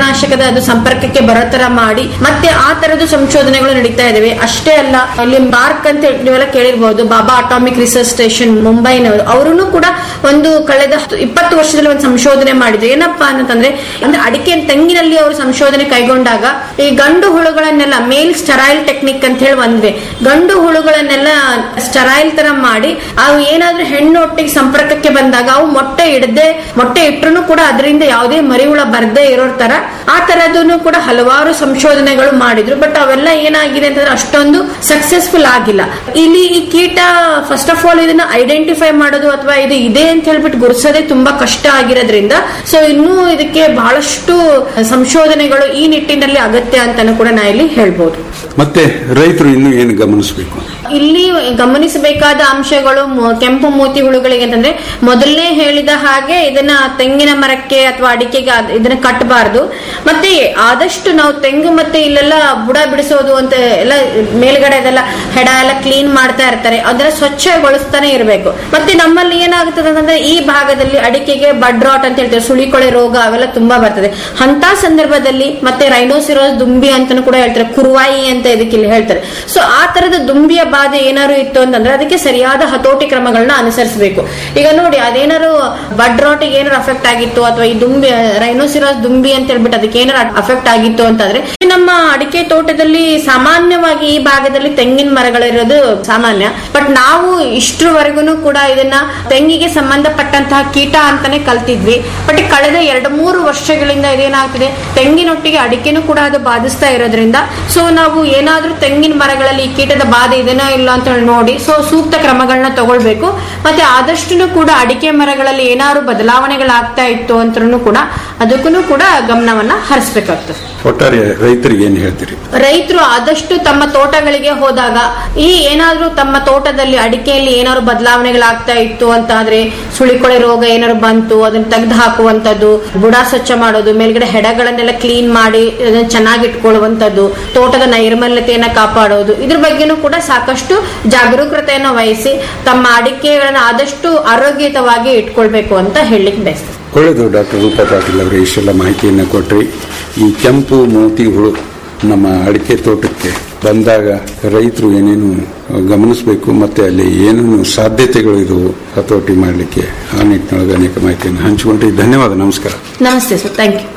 ಕೀಟನಾಶಕದ ಅದು ಸಂಪರ್ಕಕ್ಕೆ ಬರೋ ತರ ಮಾಡಿ ಮತ್ತೆ ಆ ತರದ ಸಂಶೋಧನೆಗಳು ನಡೀತಾ ಇದಾವೆ ಅಷ್ಟೇ ಅಲ್ಲ ಅಲ್ಲಿ ಮಾರ್ಕ್ ಅಂತ ಹೇಳಿ ನೀವೆಲ್ಲ ಕೇಳಿರ್ಬಹುದು ಬಾಬಾ ಅಟಾಮಿಕ್ ರಿಸರ್ಚ್ ಸ್ಟೇಷನ್ ಮುಂಬೈನವರು ಅವರು ಕೂಡ ಒಂದು ಕಳೆದ ಹತ್ತು- ಇಪ್ಪತ್ತು ವರ್ಷದಲ್ಲಿ ಒಂದು ಸಂಶೋಧನೆ ಮಾಡಿದ್ರು ಏನಪ್ಪಾ ಅಂತಂದ್ರೆ ಅಂದ್ರೆ ಅಡಿಕೆ ತೆಂಗಿನಲ್ಲಿ ಅವರು ಸಂಶೋಧನೆ ಕೈಗೊಂಡಾಗ ಈ ಗಂಡು ಹುಳುಗಳನ್ನೆಲ್ಲ ಮೇಲ್ ಸ್ಟರೈಲ್ ಟೆಕ್ನಿಕ್ ಅಂತ ಹೇಳಿ ಒಂದ್ವೆ ಗಂಡು ಹುಳುಗಳನ್ನೆಲ್ಲ ಸ್ಟರೈಲ್ ತರ ಮಾಡಿ ಅವು ಏನಾದ್ರೂ ಹೆಣ್ಣು ಒಟ್ಟಿಗೆ ಸಂಪರ್ಕಕ್ಕೆ ಬಂದಾಗ ಅವು ಮೊಟ್ಟೆ ಇಡದೆ ಮೊಟ್ಟೆ ಇಟ್ರು ಕೂಡ ಅದರಿಂದ ಯಾವುದೇ ಮರಿಹುಳ ಬರ್ದೇ ಇರೋ ತರ ಆ ತರದನ್ನು ಕೂಡ ಹಲವಾರು ಸಂಶೋಧನೆಗಳು ಮಾಡಿದ್ರು ಬಟ್ ಅವೆಲ್ಲ ಏನಾಗಿದೆ ಅಂತಂದ್ರೆ ಅಷ್ಟೊಂದು ಸಕ್ಸಸ್ಫುಲ್ ಆಗಿಲ್ಲ ಇಲ್ಲಿ ಈ ಕೀಟ ಫಸ್ಟ್ ಆಫ್ ಆಲ್ ಇದನ್ನ ಐಡೆಂಟಿಫೈ ಮಾಡೋದು ಅಥವಾ ಇದು ಇದೆ ಅಂತ ಹೇಳ್ಬಿಟ್ಟು ಗುರುಸೋದೇ ತುಂಬಾ ಕಷ್ಟ ಆಗಿರೋದ್ರಿಂದ ಸೊ ಇನ್ನೂ ಇದಕ್ಕೆ ಬಹಳಷ್ಟು ಸಂಶೋಧನೆಗಳು ಈ ನಿಟ್ಟಿನಲ್ಲಿ ಅಗತ್ಯ ಅಂತಾನು ಕೂಡ ನಾ ಇಲ್ಲಿ ಹೇಳ್ಬೋದು ಮತ್ತೆ ರೈತರು ಇನ್ನೂ ಏನು ಗಮನಿಸಬೇಕು ಇಲ್ಲಿ ಗಮನಿಸಬೇಕಾದ ಅಂಶಗಳು ಮೊ- ಕೆಂಪು ಮೂತಿ ಹುಳುಗಳಿಗೆ ಅಂತಂದ್ರೆ ಮೊದಲನೇ ಹೇಳಿದ ಹಾಗೆ ಇದನ್ನ ತೆಂಗಿನ ಮರಕ್ಕೆ ಅಥವಾ ಅಡಿಕೆಗೆ ಅದ್- ಇದನ್ನ ಕಟ್ಟಬಾರದು ಮತ್ತೆ ಆದಷ್ಟು ನಾವು ತೆಂಗು ಮತ್ತೆ ಇಲ್ಲೆಲ್ಲ ಬುಡ ಬಿಡಿಸೋದು ಅಂತ ಎಲ್ಲ ಮೇಲ್ಗಡೆ ಅದೆಲ್ಲ ಹೆಡ ಎಲ್ಲ ಕ್ಲೀನ್ ಮಾಡ್ತಾ ಇರ್ತಾರೆ ಅದನ್ನ ಸ್ವಚ್ಛಗೊಳಿಸ್ತಾನೆ ಇರಬೇಕು ಮತ್ತೆ ನಮ್ಮಲ್ಲಿ ಏನಾಗುತ್ತದೆ ಅಂತಂದ್ರೆ ಈ ಭಾಗದಲ್ಲಿ ಅಡಿಕೆಗೆ ಬಡ್ ರಾಟ್ ಅಂತ ಹೇಳ್ತಾರೆ ಸುಳಿಕೊಳೆ ರೋಗ ಅವೆಲ್ಲ ತುಂಬಾ ಬರ್ತದೆ ಅಂತ ಸಂದರ್ಭದಲ್ಲಿ ಮತ್ತೆ ರೈನೋಸಿರೋಸ್ ದುಂಬಿ ಅಂತಾನು ಕೂಡ ಹೇಳ್ತಾರೆ ಕುರುವಾಯಿ ಅಂತ ಇದಕ್ಕೆ ಇಲ್ಲಿ ಹೇಳ್ತಾರೆ ಸೊ ಆ ತರದ ದುಂಬಿಯ ಬಾಧೆ ಏನಾದ್ರು ಇತ್ತು ಅಂತಂದ್ರೆ ಅದಕ್ಕೆ ಸರಿಯಾದ ಹತೋಟಿ ಕ್ರಮಗಳನ್ನ ಅನುಸರಿಸಬೇಕು ಈಗ ನೋಡಿ ಅದೇನಾದ್ರು ಬಡ್ ರಾಟಿಗೆ ಏನಾರು ಅಫೆಕ್ಟ್ ಆಗಿತ್ತು ಅಥವಾ ಈ ದುಂಬಿ ರೈನೋಸಿರೋಸ್ ದುಂಬಿ ಅಂತ ಹೇಳ್ಬಿಟ್ಟು ಅದಕ್ಕೆ ಏನಾರು ಅಫೆಕ್ಟ್ ಆಗಿತ್ತು ಅಂತಂದ್ರೆ ನಮ್ಮ ಅಡಿಕೆ ತೋಟದಲ್ಲಿ ಸಾಮಾನ್ಯವಾಗಿ ಈ ಭಾಗದಲ್ಲಿ ತೆಂಗಿನ ಮರಗಳಿರೋದು ಸಾಮಾನ್ಯ ಬಟ್ ನಾವು ಇಷ್ಟರವರೆಗೂ ಕೂಡ ಇದನ್ನ ತೆಂಗಿಗೆ ಸಂಬಂಧಪಟ್ಟಂತಹ ಕೀಟ ಅಂತಾನೆ ಕಲ್ತಿದ್ವಿ ಬಟ್ ಕಳೆದ ಎರಡು ಮೂರು ವರ್ಷಗಳಿಂದ ಇದೇನಾಗ್ತಿದೆ ತೆಂಗಿನೊಟ್ಟಿಗೆ ಅಡಿಕೆನೂ ಕೂಡ ಅದು ಬಾಧಿಸ್ತಾ ಇರೋದ್ರಿಂದ ಸೊ ನಾವು ಏನಾದ್ರೂ ತೆಂಗಿನ ಮರಗಳಲ್ಲಿ ಈ ಕೀಟದ ಬಾಧೆ ಇದೆನೋ ಇಲ್ಲ ಅಂತ ಹೇಳಿ ನೋಡಿ ಸೊ ಸೂಕ್ತ ಕ್ರಮಗಳನ್ನ ತಗೊಳ್ಬೇಕು ಮತ್ತೆ ಆದಷ್ಟು ಕೂಡ ಅಡಿಕೆ ಮರಗಳಲ್ಲಿ ಏನಾದ್ರು ಬದಲಾವಣೆಗಳಾಗ್ತಾ ಇತ್ತು ಅಂತೂ ಕೂಡ ಅದಕ್ಕೂ ಕೂಡ ಗಮನವನ್ನ ಹರಿಸ್ಬೇಕಾಗ್ತದೆ ಒಟ್ಟಾರೆ ರೈತರಿಗೆ ಏನು ಹೇಳ್ತೀರಿ ರೈತರು ಆದಷ್ಟು ತಮ್ಮ ತೋಟಗಳಿಗೆ ಹೋದಾಗ ಈ ಏನಾದ್ರೂ ತಮ್ಮ ತೋಟದಲ್ಲಿ ಅಡಿಕೆಯಲ್ಲಿ ಏನಾದ್ರು ಬದಲಾವಣೆಗಳಾಗ್ತಾ ಇತ್ತು ಅಂತ ಆದ್ರೆ ಸುಳಿಕೊಳೆ ರೋಗ ಏನಾದ್ರು ಬಂತು ಅದನ್ನ ತೆಗೆದು ಹಾಕುವಂತದ್ದು ಬುಡ ಸ್ವಚ್ಛ ಮಾಡೋದು ಮೇಲ್ಗಡೆ ಹೆಡಗಳನ್ನೆಲ್ಲ ಕ್ಲೀನ್ ಮಾಡಿ ಅದನ್ನ ಚೆನ್ನಾಗಿ ಇಟ್ಕೊಳ್ಳುವಂತದ್ದು ತೋಟದ ನೈರ್ಮಲ್ಯತೆಯನ್ನ ಕಾಪಾಡೋದು ಇದ್ರ ಬಗ್ಗೆನೂ ಕೂಡ ಸಾಕಷ್ಟು ಜಾಗರೂಕತೆಯನ್ನು ವಹಿಸಿ ತಮ್ಮ ಅಡಿಕೆಗಳನ್ನ ಆದಷ್ಟು ಆರೋಗ್ಯಯುತವಾಗಿ ಇಟ್ಕೊಳ್ಬೇಕು ಅಂತ ಹೇಳಲಿಕ್ಕೆ ಬಯಸ್ತೇನೆ ಒಳ್ಳೆಯದು ಡಾಕ್ಟರ್ ರೂಪಾ ಪಾಟೀಲ್ ಅವರೇ ಇಷ್ಟೆಲ್ಲ ಮಾಹಿತಿಯನ್ನು ಕೊಟ್ರಿ ಈ ಕೆಂಪು ಮೋತಿ ಹುಳು ನಮ್ಮ ಅಡಿಕೆ ತೋಟಕ್ಕೆ ಬಂದಾಗ ರೈತರು ಏನೇನು ಗಮನಿಸಬೇಕು ಮತ್ತೆ ಅಲ್ಲಿ ಏನೇನು ಸಾಧ್ಯತೆಗಳು ಇದ್ದವು ಹತೋಟಿ ಮಾಡಲಿಕ್ಕೆ ಆ ನಿಟ್ಟಿನೊಳಗೆ ಅನೇಕ ಮಾಹಿತಿಯನ್ನು ಹಂಚಿಕೊಂಡ್ರಿ ಧನ್ಯವಾದ ನಮಸ್ಕಾರ ನಮಸ್ತೆ ಸರ್ ಥ್ಯಾಂಕ್ ಯು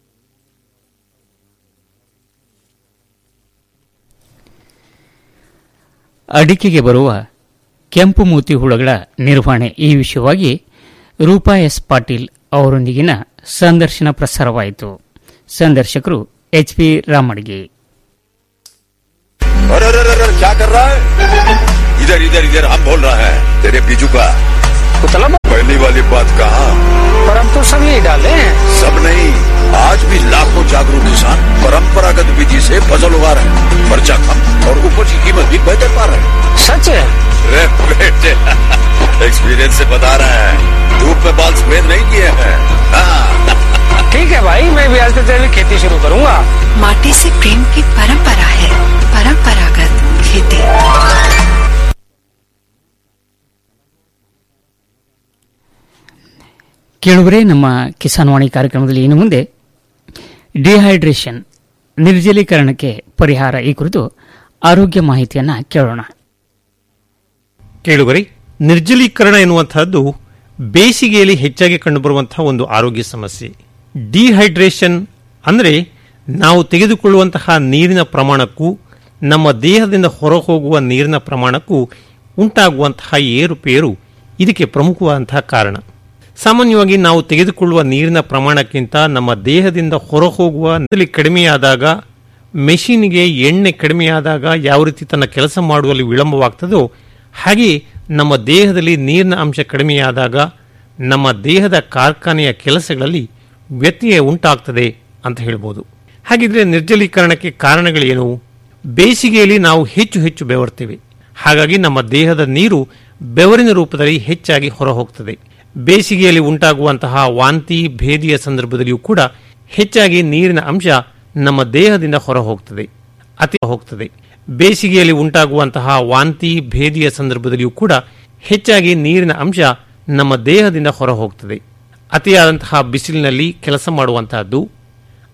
ಅಡಿಕೆಗೆ ಬರುವ ಕೆಂಪು ಮೂತಿ ಹುಳುಗಳ ನಿರ್ವಹಣೆ ಈ ವಿಷಯವಾಗಿ ರೂಪಾ ಎಸ್ ಪಾಟೀಲ್ ಅವರೊಂದಿಗಿನ ಸಂದರ್ಶನ ಪ್ರಸಾರವಾಯಿತು ಸಂದರ್ಶಕರು ಎಚ್ ಪಿ ರಾಮಡಿಗೆ अरे अरे अरे अरे, क्या कर रहा है इधर इधर इधर हम बोल रहे हैं तेरे बीजू का पहली वाली बात कहा पर हम तो सब यही डाले हैं सब नहीं आज भी लाखों जागरूक किसान परंपरागत विधि से फसल उगा रहे हैं खर्चा कम और उपज की कीमत भी बेहतर पा रहे हैं सच है अरे बेटे एक्सपीरियंस से बता रहे हैं धूप में बाल सफेद नहीं किए हैं हाँ ठीक है भाई मैं भी आज से तेरी खेती शुरू करूंगा माटी से प्रेम की परंपरा है परंपरागत खेती ಕೇಳುವರೇ ನಮ್ಮ ಕಿಸಾನ್ ವಾಣಿ ಕಾರ್ಯಕ್ರಮದಲ್ಲಿ ಇನ್ನು ಮುಂದೆ ಡಿಹೈಡ್ರೇಷನ್ ನಿರ್ಜಲೀಕರಣಕ್ಕೆ ಪರಿಹಾರ ಈ ಕುರಿತು ಆರೋಗ್ಯ ಮಾಹಿತಿಯನ್ನು ಕೇಳೋಣ ಕೇಳುಗರಿ ನಿರ್ಜಲೀಕರಣ ಎನ್ನುವಂತಹದ್ದು ಬೇಸಿಗೆಯಲ್ಲಿ ಹೆಚ್ಚಾಗಿ ಕಂಡುಬರುವಂತಹ ಒಂದು ಆರೋಗ್ಯ ಸಮಸ್ಯೆ ಡಿಹೈಡ್ರೇಷನ್ ಅಂದರೆ ನಾವು ತೆಗೆದುಕೊಳ್ಳುವಂತಹ ನೀರಿನ ಪ್ರಮಾಣಕ್ಕೂ ನಮ್ಮ ದೇಹದಿಂದ ಹೊರಹೋಗುವ ನೀರಿನ ಪ್ರಮಾಣಕ್ಕೂ ಉಂಟಾಗುವಂತಹ ಏರುಪೇರು ಇದಕ್ಕೆ ಪ್ರಮುಖವಾದಂತಹ ಕಾರಣ ಸಾಮಾನ್ಯವಾಗಿ ನಾವು ತೆಗೆದುಕೊಳ್ಳುವ ನೀರಿನ ಪ್ರಮಾಣಕ್ಕಿಂತ ನಮ್ಮ ದೇಹದಿಂದ ಹೊರಹೋಗುವ ನೀರಲ್ಲಿ ಕಡಿಮೆಯಾದಾಗ ಮೆಷಿನ್ಗೆ ಎಣ್ಣೆ ಕಡಿಮೆಯಾದಾಗ ಯಾವ ರೀತಿ ತನ್ನ ಕೆಲಸ ಮಾಡುವಲ್ಲಿ ವಿಳಂಬವಾಗ್ತದೋ ಹಾಗೆ ನಮ್ಮ ದೇಹದಲ್ಲಿ ನೀರಿನ ಅಂಶ ಕಡಿಮೆಯಾದಾಗ ನಮ್ಮ ದೇಹದ ಕಾರ್ಖಾನೆಯ ಕೆಲಸಗಳಲ್ಲಿ ವ್ಯತ್ಯಯ ಉಂಟಾಗ್ತದೆ ಅಂತ ಹೇಳ್ಬೋದು ಹಾಗಿದ್ರೆ ನಿರ್ಜಲೀಕರಣಕ್ಕೆ ಕಾರಣಗಳೇನು ಬೇಸಿಗೆಯಲ್ಲಿ ನಾವು ಹೆಚ್ಚು ಹೆಚ್ಚು ಬೆವರ್ತೇವೆ ಹಾಗಾಗಿ ನಮ್ಮ ದೇಹದ ನೀರು ಬೆವರಿನ ರೂಪದಲ್ಲಿ ಹೆಚ್ಚಾಗಿ ಹೊರಹೋಗ್ತದೆ ಬೇಸಿಗೆಯಲ್ಲಿ ಉಂಟಾಗುವಂತಹ ವಾಂತಿ ಭೇದಿಯ ಸಂದರ್ಭದಲ್ಲಿಯೂ ಕೂಡ ಹೆಚ್ಚಾಗಿ ನೀರಿನ ಅಂಶ ನಮ್ಮ ದೇಹದಿಂದ ಹೊರಹೋಗ್ತದೆ ಅತಿ ಹೋಗ್ತದೆ ಬೇಸಿಗೆಯಲ್ಲಿ ಉಂಟಾಗುವಂತಹ ವಾಂತಿ ಭೇದಿಯ ಸಂದರ್ಭದಲ್ಲಿಯೂ ಕೂಡ ಹೆಚ್ಚಾಗಿ ನೀರಿನ ಅಂಶ ನಮ್ಮ ದೇಹದಿಂದ ಹೊರಹೋಗ್ತದೆ ಅತಿಯಾದಂತಹ ಬಿಸಿಲಿನಲ್ಲಿ ಕೆಲಸ ಮಾಡುವಂತಹದ್ದು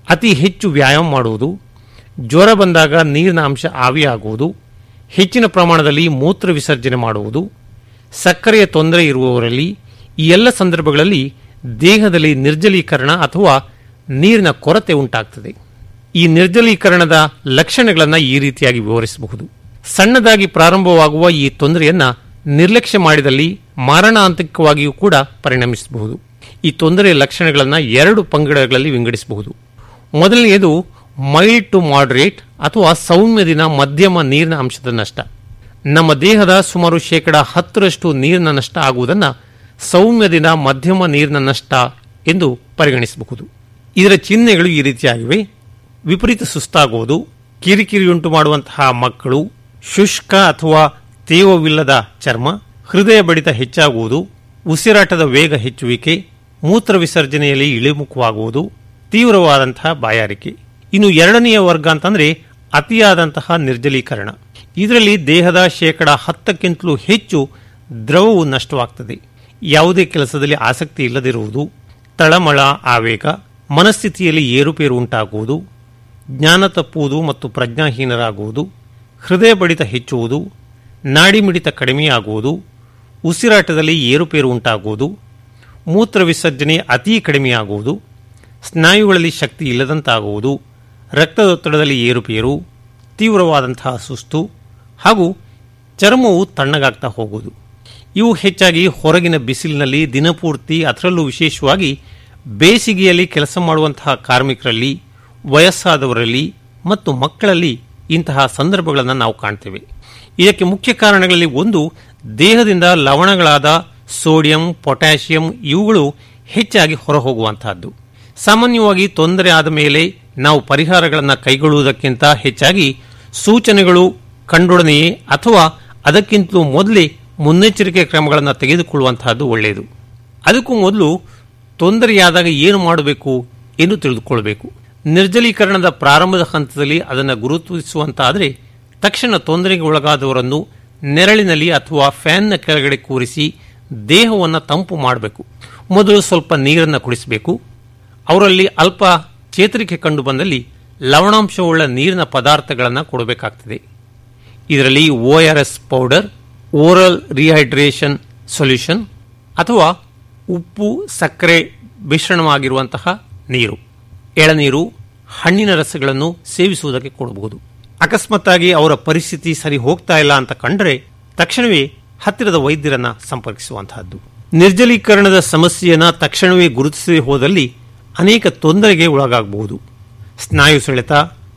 ಅತಿ ಹೆಚ್ಚು ವ್ಯಾಯಾಮ ಮಾಡುವುದು ಜ್ವರ ಬಂದಾಗ ನೀರಿನ ಅಂಶ ಆವಿಯಾಗುವುದು ಹೆಚ್ಚಿನ ಪ್ರಮಾಣದಲ್ಲಿ ಮೂತ್ರ ವಿಸರ್ಜನೆ ಮಾಡುವುದು ಸಕ್ಕರೆಯ ತೊಂದರೆ ಇರುವವರಲ್ಲಿ ಈ ಎಲ್ಲ ಸಂದರ್ಭಗಳಲ್ಲಿ ದೇಹದಲ್ಲಿ ನಿರ್ಜಲೀಕರಣ ಅಥವಾ ನೀರಿನ ಕೊರತೆ ಉಂಟಾಗ್ತದೆ ಈ ನಿರ್ಜಲೀಕರಣದ ಲಕ್ಷಣಗಳನ್ನು ಈ ರೀತಿಯಾಗಿ ವಿವರಿಸಬಹುದು ಸಣ್ಣದಾಗಿ ಪ್ರಾರಂಭವಾಗುವ ಈ ತೊಂದರೆಯನ್ನ ನಿರ್ಲಕ್ಷ್ಯ ಮಾಡಿದಲ್ಲಿ ಮಾರಣಾಂತಿಕವಾಗಿಯೂ ಕೂಡ ಪರಿಣಮಿಸಬಹುದು ಈ ತೊಂದರೆಯ ಲಕ್ಷಣಗಳನ್ನು ಎರಡು ಪಂಗಡಗಳಲ್ಲಿ ವಿಂಗಡಿಸಬಹುದು ಮೊದಲನೆಯದು ಮೈಲ್ಡ್ ಟು ಮಾಡರೇಟ್ ಅಥವಾ ಸೌಮ್ಯ ದಿನ ಮಧ್ಯಮ ನೀರಿನ ಅಂಶದ ನಷ್ಟ ನಮ್ಮ ದೇಹದ ಸುಮಾರು ಶೇಕಡ ಹತ್ತರಷ್ಟು ನೀರಿನ ನಷ್ಟ ಆಗುವುದನ್ನು ಸೌಮ್ಯ ದಿನ ಮಧ್ಯಮ ನೀರಿನ ನಷ್ಟ ಎಂದು ಪರಿಗಣಿಸಬಹುದು ಇದರ ಚಿಹ್ನೆಗಳು ಈ ರೀತಿಯಾಗಿವೆ ವಿಪರೀತ ಸುಸ್ತಾಗುವುದು ಕಿರಿಕಿರಿಯುಂಟು ಮಾಡುವಂತಹ ಮಕ್ಕಳು ಶುಷ್ಕ ಅಥವಾ ತೇವವಿಲ್ಲದ ಚರ್ಮ ಹೃದಯ ಬಡಿತ ಹೆಚ್ಚಾಗುವುದು ಉಸಿರಾಟದ ವೇಗ ಹೆಚ್ಚುವಿಕೆ ಮೂತ್ರ ವಿಸರ್ಜನೆಯಲ್ಲಿ ಇಳಿಮುಖವಾಗುವುದು ತೀವ್ರವಾದಂತಹ ಬಾಯಾರಿಕೆ ಇನ್ನು ಎರಡನೆಯ ವರ್ಗ ಅಂತಂದ್ರೆ ಅತಿಯಾದಂತಹ ನಿರ್ಜಲೀಕರಣ ಇದರಲ್ಲಿ ದೇಹದ ಶೇಕಡ ಹತ್ತಕ್ಕಿಂತಲೂ ಹೆಚ್ಚು ದ್ರವವು ನಷ್ಟವಾಗ್ತದೆ ಯಾವುದೇ ಕೆಲಸದಲ್ಲಿ ಆಸಕ್ತಿ ಇಲ್ಲದಿರುವುದು ತಳಮಳ ಆವೇಗ ಮನಸ್ಥಿತಿಯಲ್ಲಿ ಏರುಪೇರು ಉಂಟಾಗುವುದು ಜ್ಞಾನ ತಪ್ಪುವುದು ಮತ್ತು ಪ್ರಜ್ಞಾಹೀನರಾಗುವುದು ಹೃದಯ ಬಡಿತ ಹೆಚ್ಚುವುದು ನಾಡಿ ಮಿಡಿತ ಕಡಿಮೆಯಾಗುವುದು ಉಸಿರಾಟದಲ್ಲಿ ಏರುಪೇರು ಉಂಟಾಗುವುದು ಮೂತ್ರ ವಿಸರ್ಜನೆ ಅತೀ ಕಡಿಮೆಯಾಗುವುದು ಸ್ನಾಯುಗಳಲ್ಲಿ ಶಕ್ತಿ ಇಲ್ಲದಂತಾಗುವುದು ರಕ್ತದೊತ್ತಡದಲ್ಲಿ ಏರುಪೇರು ತೀವ್ರವಾದಂತಹ ಸುಸ್ತು ಹಾಗೂ ಚರ್ಮವು ತಣ್ಣಗಾಗ್ತಾ ಹೋಗುವುದು ಇವು ಹೆಚ್ಚಾಗಿ ಹೊರಗಿನ ಬಿಸಿಲಿನಲ್ಲಿ ದಿನಪೂರ್ತಿ ಅದರಲ್ಲೂ ವಿಶೇಷವಾಗಿ ಬೇಸಿಗೆಯಲ್ಲಿ ಕೆಲಸ ಮಾಡುವಂತಹ ಕಾರ್ಮಿಕರಲ್ಲಿ ವಯಸ್ಸಾದವರಲ್ಲಿ ಮತ್ತು ಮಕ್ಕಳಲ್ಲಿ ಇಂತಹ ಸಂದರ್ಭಗಳನ್ನು ನಾವು ಕಾಣ್ತೇವೆ ಇದಕ್ಕೆ ಮುಖ್ಯ ಕಾರಣಗಳಲ್ಲಿ ಒಂದು ದೇಹದಿಂದ ಲವಣಗಳಾದ ಸೋಡಿಯಂ ಪೊಟ್ಯಾಷಿಯಂ ಇವುಗಳು ಹೆಚ್ಚಾಗಿ ಹೊರಹೋಗುವಂತಹದ್ದು ಸಾಮಾನ್ಯವಾಗಿ ತೊಂದರೆ ಆದ ಮೇಲೆ ನಾವು ಪರಿಹಾರಗಳನ್ನು ಕೈಗೊಳ್ಳುವುದಕ್ಕಿಂತ ಹೆಚ್ಚಾಗಿ ಸೂಚನೆಗಳು ಕಂಡೊಡನೆಯೇ ಅಥವಾ ಅದಕ್ಕಿಂತಲೂ ಮೊದಲೇ ಮುನ್ನೆಚ್ಚರಿಕೆ ಕ್ರಮಗಳನ್ನು ತೆಗೆದುಕೊಳ್ಳುವಂತಹದ್ದು ಒಳ್ಳೆಯದು ಅದಕ್ಕೂ ಮೊದಲು ತೊಂದರೆಯಾದಾಗ ಏನು ಮಾಡಬೇಕು ಎಂದು ತಿಳಿದುಕೊಳ್ಳಬೇಕು ನಿರ್ಜಲೀಕರಣದ ಪ್ರಾರಂಭದ ಹಂತದಲ್ಲಿ ಅದನ್ನು ಗುರುತಿಸುವಂತಾದರೆ ತಕ್ಷಣ ತೊಂದರೆಗೆ ಒಳಗಾದವರನ್ನು ನೆರಳಿನಲ್ಲಿ ಅಥವಾ ಫ್ಯಾನ್ನ ಕೆಳಗಡೆ ಕೂರಿಸಿ ದೇಹವನ್ನು ತಂಪು ಮಾಡಬೇಕು ಮೊದಲು ಸ್ವಲ್ಪ ನೀರನ್ನು ಕುಡಿಸಬೇಕು ಅವರಲ್ಲಿ ಅಲ್ಪ ಚೇತರಿಕೆ ಕಂಡು ಬಂದಲ್ಲಿ ಲವಣಾಂಶವುಳ್ಳ ನೀರಿನ ಪದಾರ್ಥಗಳನ್ನು ಕೊಡಬೇಕಾಗ್ತದೆ ಇದರಲ್ಲಿ O R S powder oral rehydration solution ಅಥವಾ ಉಪ್ಪು ಸಕ್ಕರೆ ಮಿಶ್ರಣವಾಗಿರುವಂತಹ ನೀರು ಎಳನೀರು ಹಣ್ಣಿನ ರಸಗಳನ್ನು ಸೇವಿಸುವುದಕ್ಕೆ ಕೊಡಬಹುದು ಅಕಸ್ಮಾತ್ತಾಗಿ ಅವರ ಪರಿಸ್ಥಿತಿ ಸರಿ ಹೋಗ್ತಾ ಇಲ್ಲ ಅಂತ ಕಂಡರೆ ತಕ್ಷಣವೇ ಹತ್ತಿರದ ವೈದ್ಯರನ್ನ ಸಂಪರ್ಕಿಸುವಂತಹದ್ದು ನಿರ್ಜಲೀಕರಣದ ಸಮಸ್ಯೆಯನ್ನ ತಕ್ಷಣವೇ ಗುರುತಿಸದೆ ಹೋದಲ್ಲಿ ಅನೇಕ ತೊಂದರೆಗೆ ಒಳಗಾಗಬಹುದು ಸ್ನಾಯು ಸೆಳೆತ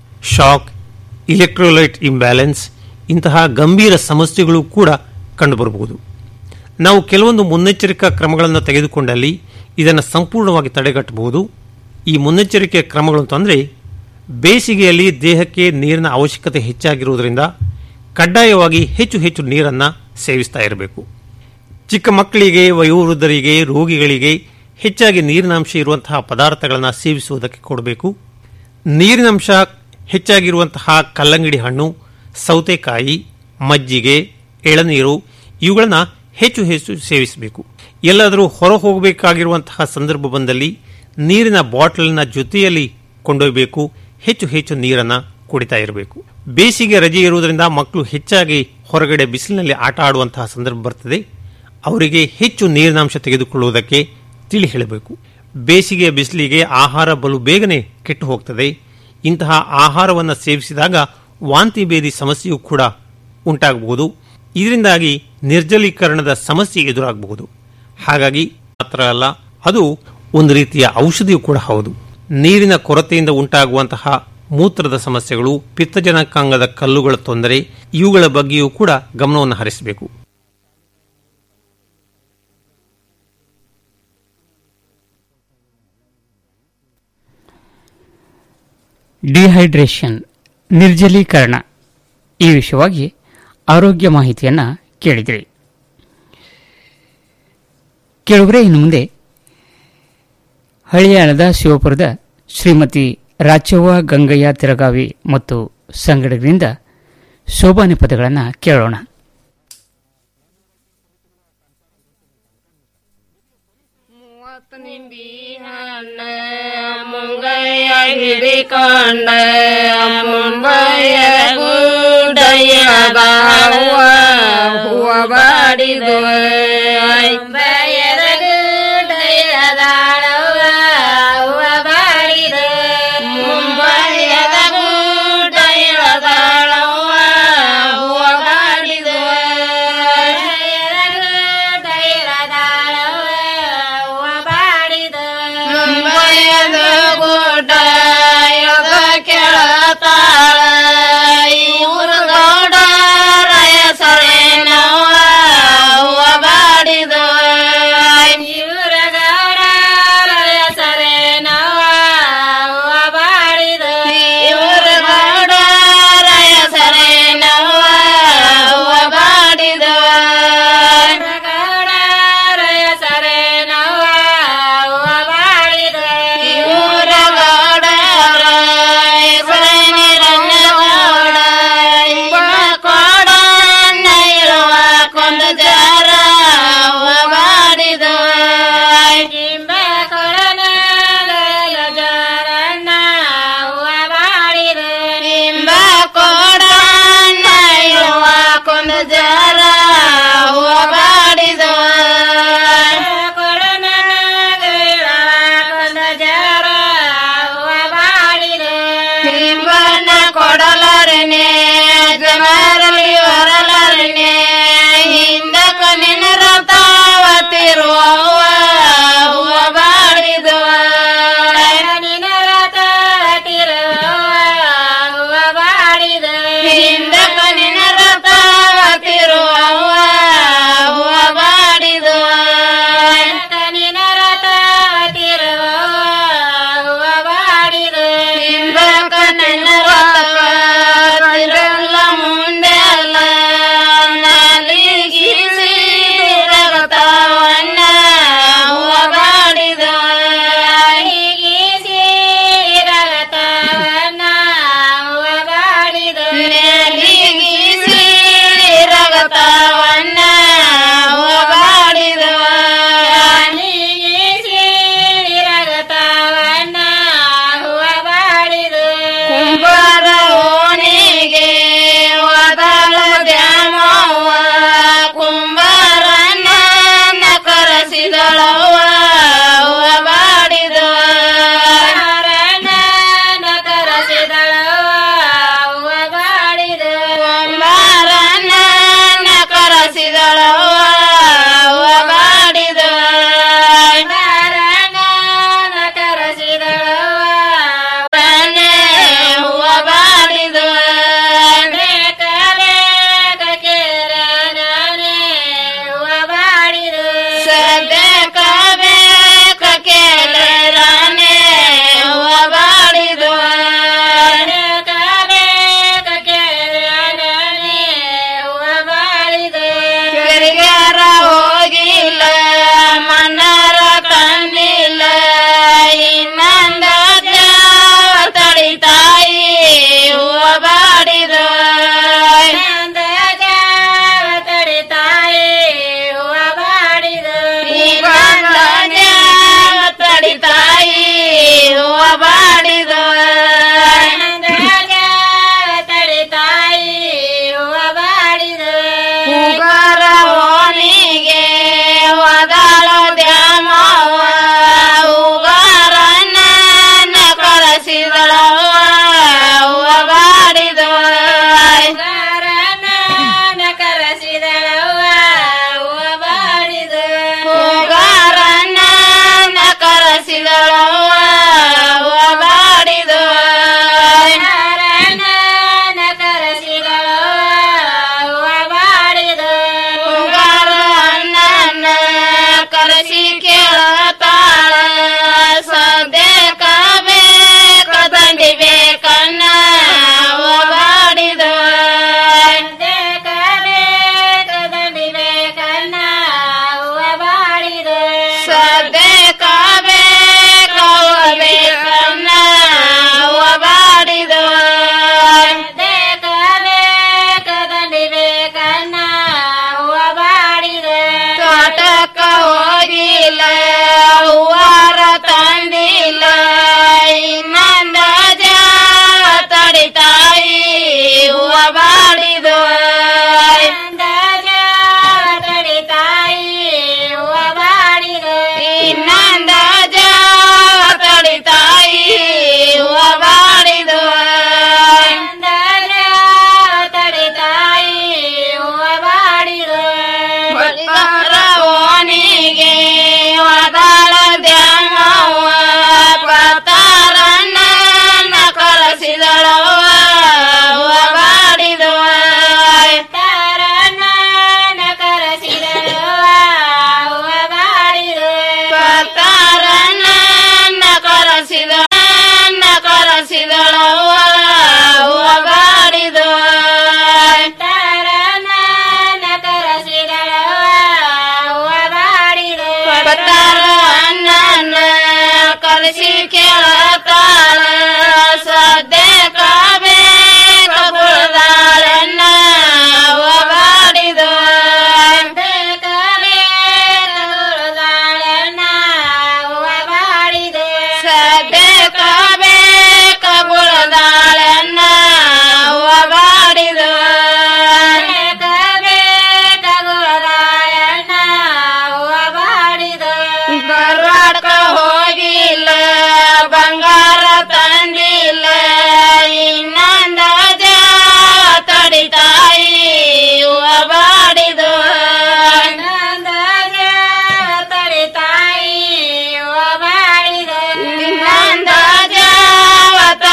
ಶಾಕ್ ಇಲೆಕ್ಟ್ರೋಲೈಟ್ ಇಂಬ್ಯಾಲೆನ್ಸ್ ಇಂತಹ ಗಂಭೀರ ಸಮಸ್ಯೆಗಳು ಕೂಡ ಕಂಡುಬರಬಹುದು ನಾವು ಕೆಲವೊಂದು ಮುನ್ನೆಚ್ಚರಿಕಾ ಕ್ರಮಗಳನ್ನು ತೆಗೆದುಕೊಂಡಲ್ಲಿ ಇದನ್ನು ಸಂಪೂರ್ಣವಾಗಿ ತಡೆಗಟ್ಟಬಹುದು ಈ ಮುನ್ನೆಚ್ಚರಿಕೆಯ ಕ್ರಮಗಳು ಅಂತಂದರೆ ಬೇಸಿಗೆಯಲ್ಲಿ ದೇಹಕ್ಕೆ ನೀರಿನ ಅವಶ್ಯಕತೆ ಹೆಚ್ಚಾಗಿರುವುದರಿಂದ ಕಡ್ಡಾಯವಾಗಿ ಹೆಚ್ಚು ಹೆಚ್ಚು ನೀರನ್ನು ಸೇವಿಸ್ತಾ ಇರಬೇಕು ಚಿಕ್ಕ ಮಕ್ಕಳಿಗೆ ವಯೋವೃದ್ಧರಿಗೆ ರೋಗಿಗಳಿಗೆ ಹೆಚ್ಚಾಗಿ ನೀರಿನಾಂಶ ಇರುವಂತಹ ಪದಾರ್ಥಗಳನ್ನು ಸೇವಿಸುವುದಕ್ಕೆ ಕೊಡಬೇಕು ನೀರಿನಂಶ ಹೆಚ್ಚಾಗಿರುವಂತಹ ಕಲ್ಲಂಗಡಿ ಹಣ್ಣು ಸೌತೆಕಾಯಿ ಮಜ್ಜಿಗೆ ಎಳನೀರು ಇವುಗಳನ್ನು ಹೆಚ್ಚು ಹೆಚ್ಚು ಸೇವಿಸಬೇಕು ಎಲ್ಲಾದರೂ ಹೊರ ಹೋಗಬೇಕಾಗಿರುವಂತಹ ಸಂದರ್ಭ ಬಂದಲ್ಲಿ ನೀರಿನ ಬಾಟಲಿನ ಜೊತೆಯಲ್ಲಿ ಕೊಂಡೊಯ್ಯಬೇಕು ಹೆಚ್ಚು ಹೆಚ್ಚು ನೀರನ್ನು ಕುಡಿತಾ ಇರಬೇಕು ಬೇಸಿಗೆ ರಜೆ ಇರುವುದರಿಂದ ಮಕ್ಕಳು ಹೆಚ್ಚಾಗಿ ಹೊರಗಡೆ ಬಿಸಿಲಿನಲ್ಲಿ ಆಟ ಆಡುವಂತಹ ಸಂದರ್ಭ ಬರ್ತದೆ ಅವರಿಗೆ ಹೆಚ್ಚು ನೀರಿನಾಂಶ ತೆಗೆದುಕೊಳ್ಳುವುದಕ್ಕೆ ತಿಳಿ ಹೇಳಬೇಕು ಬೇಸಿಗೆಯ ಬಿಸಿಲಿಗೆ ಆಹಾರ ಬಲು ಬೇಗನೆ ಕೆಟ್ಟು ಹೋಗ್ತದೆ ಇಂತಹ ಆಹಾರವನ್ನು ಸೇವಿಸಿದಾಗ ವಾಂತಿ ಭೇದಿ ಸಮಸ್ಯೆಯೂ ಕೂಡ ಉಂಟಾಗಬಹುದು ಇದರಿಂದಾಗಿ ನಿರ್ಜಲೀಕರಣದ ಸಮಸ್ಯೆ ಎದುರಾಗಬಹುದು ಹಾಗಾಗಿ ಮಾತ್ರ ಅಲ್ಲ ಅದು ಒಂದು ರೀತಿಯ ಔಷಧಿಯೂ ಕೂಡ ಹೌದು ನೀರಿನ ಕೊರತೆಯಿಂದ ಉಂಟಾಗುವಂತಹ ಮೂತ್ರದ ಸಮಸ್ಯೆಗಳು ಪಿತ್ತಜನಕಾಂಗದ ಕಲ್ಲುಗಳ ತೊಂದರೆ ಇವುಗಳ ಬಗ್ಗೆಯೂ ಕೂಡ ಗಮನವನ್ನು ಹರಿಸಬೇಕು ಡಿಹೈಡ್ರೇಷನ್ ನಿರ್ಜಲೀಕರಣ ಈ ವಿಷಯವಾಗಿ ಆರೋಗ್ಯ ಮಾಹಿತಿಯನ್ನು ಕೇಳಿದಿರಿ ಕೇಳುವರೆ ಇನ್ನು ಮುಂದೆ ಹಳಿಯಾಳದ ಶಿವಪುರದ ಶ್ರೀಮತಿ ರಾಚವ್ವ ಗಂಗಯ್ಯ ತಿರಗಾವಿ ಮತ್ತು ಸಂಗಡದಿಂದ ಶೋಭಾನೆ ಪದಗಳನ್ನು ಕೇಳೋಣ ನಿಂಬಿ ಹಣ್ಣ ಮುಂಗಯ್ಯ ಹಿಡಿಕೊಂಡ ಮುಂಬೈಯ ಗುಡ್ಡಯ್ಯದ ಹೂವ ಹೂವ ಬಾಡಿದು ಮುಂಬೈಯದ ಗುಡ್ಡಯ್ಯದ ಹೂವ ಬಾಡಿದ ಮುಂಬೈಯದ ಗುಡ್ಡಯ್ಯದ ಹೂವ ಹೂವ ಬಾಡಿದ ಮುಂಬೈಯದ ಗುಡ್ಡ ಯೋಗ ಕೇಳತಾಳ ಇವ್ರ ಗೌಡರಯ ಸರೆ ನೋವ ಹೂವ ಬಾಡಿದ ಇವ್ರ ಗೌಡರಯ ಸರೆ ನೋವ ಹೂವ ಬಾಡಿದ ಇವ್ರ ಗೌಡರಯ ಸರೆ ನೋವ ಹೂವ ಬಾಡಿದ ಗೌಡರಯ ಸರೆ ನೋವ ಹೂವ ಬಾಡಿದ ಇವ್ರ ಗೌಡರ ಹೆಸರೇ ನಿರಂಜನಗೌಡ ಇಂಬ ಕೋಡ ಇರುವ ಕೊಂದು ಜಾರ ಹೂವ ಬಾಡಿದ ಇಂಬ ಕೊಡನ ಜಾರಣ್ಣ ಹೂವ ಬಾಡಿದ ಇಂಬ ಕೋಡ ಇರುವ ಕೊಂದು ಜಾರ ಹೂವ ಬಾಡಿದ ಕೊಡನ ಕೊಂದು ಜಾರ ಹೂವ ಬಾಡಿದ ಇಂಬನ ಕೊಡಲರನೆ ಜನರಲ್ಲಿ ಹೊರಲರನೆ ಹಿಂದಕ ನಿನ್ನ ರಥವತಿರುವ ಹೂವ ಬಾಡಿದ ನಿನ್ನ ರಥವತಿರುವ ಹೂವ ಬಾಡಿದ ಹಿಂದಕ ನಿನ್ನ ರಥವತಿರುವ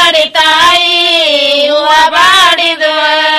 ತಡಿತಾಯಿ ಹೂವ ಬಾಡಿದು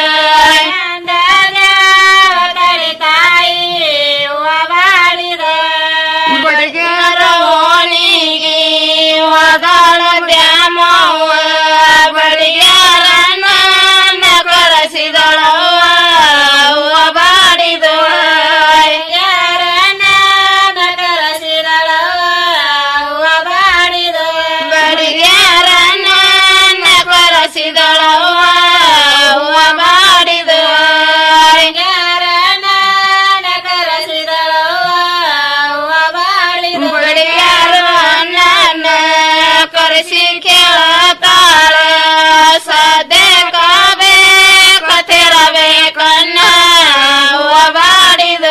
ತಡಿತಾಯಿ ಹೂವ ಬಾಡಿದ ಬಡಿಗೆರ ಓಣಿಗೆ ಹೋದಾಳ ದ್ಯಾಮವ್ವ ಬಡಿಗೆರ ನನ್ನ ಕರೆಸಿದಳವ್ವ ಹೂವ ಬಾಡಿದು ಯಾರ ನನ್ನ ಕರೆಸಿದಳವ್ವ ಹೂವ ಬಾಡಿದು ಬಡಿಗೆರ ನನ್ನ ಕರೆಸಿದಳವ್ವ ಹೂವ ಬಾಡಿದು ಯಾರ ನನ್ನ ಕರೆಸಿದಳವ್ವ ಹೂವ ಬಾಡಿದು ಬಡಿಯಾರು ನನ್ನ ಕರೆಸಿ ಕೇಳತಾಳ ಸದ್ಯ ಕಾಬೇ ಕಥೆರಬೇಕನ್ನ ಹೂವ ಬಾಡಿದು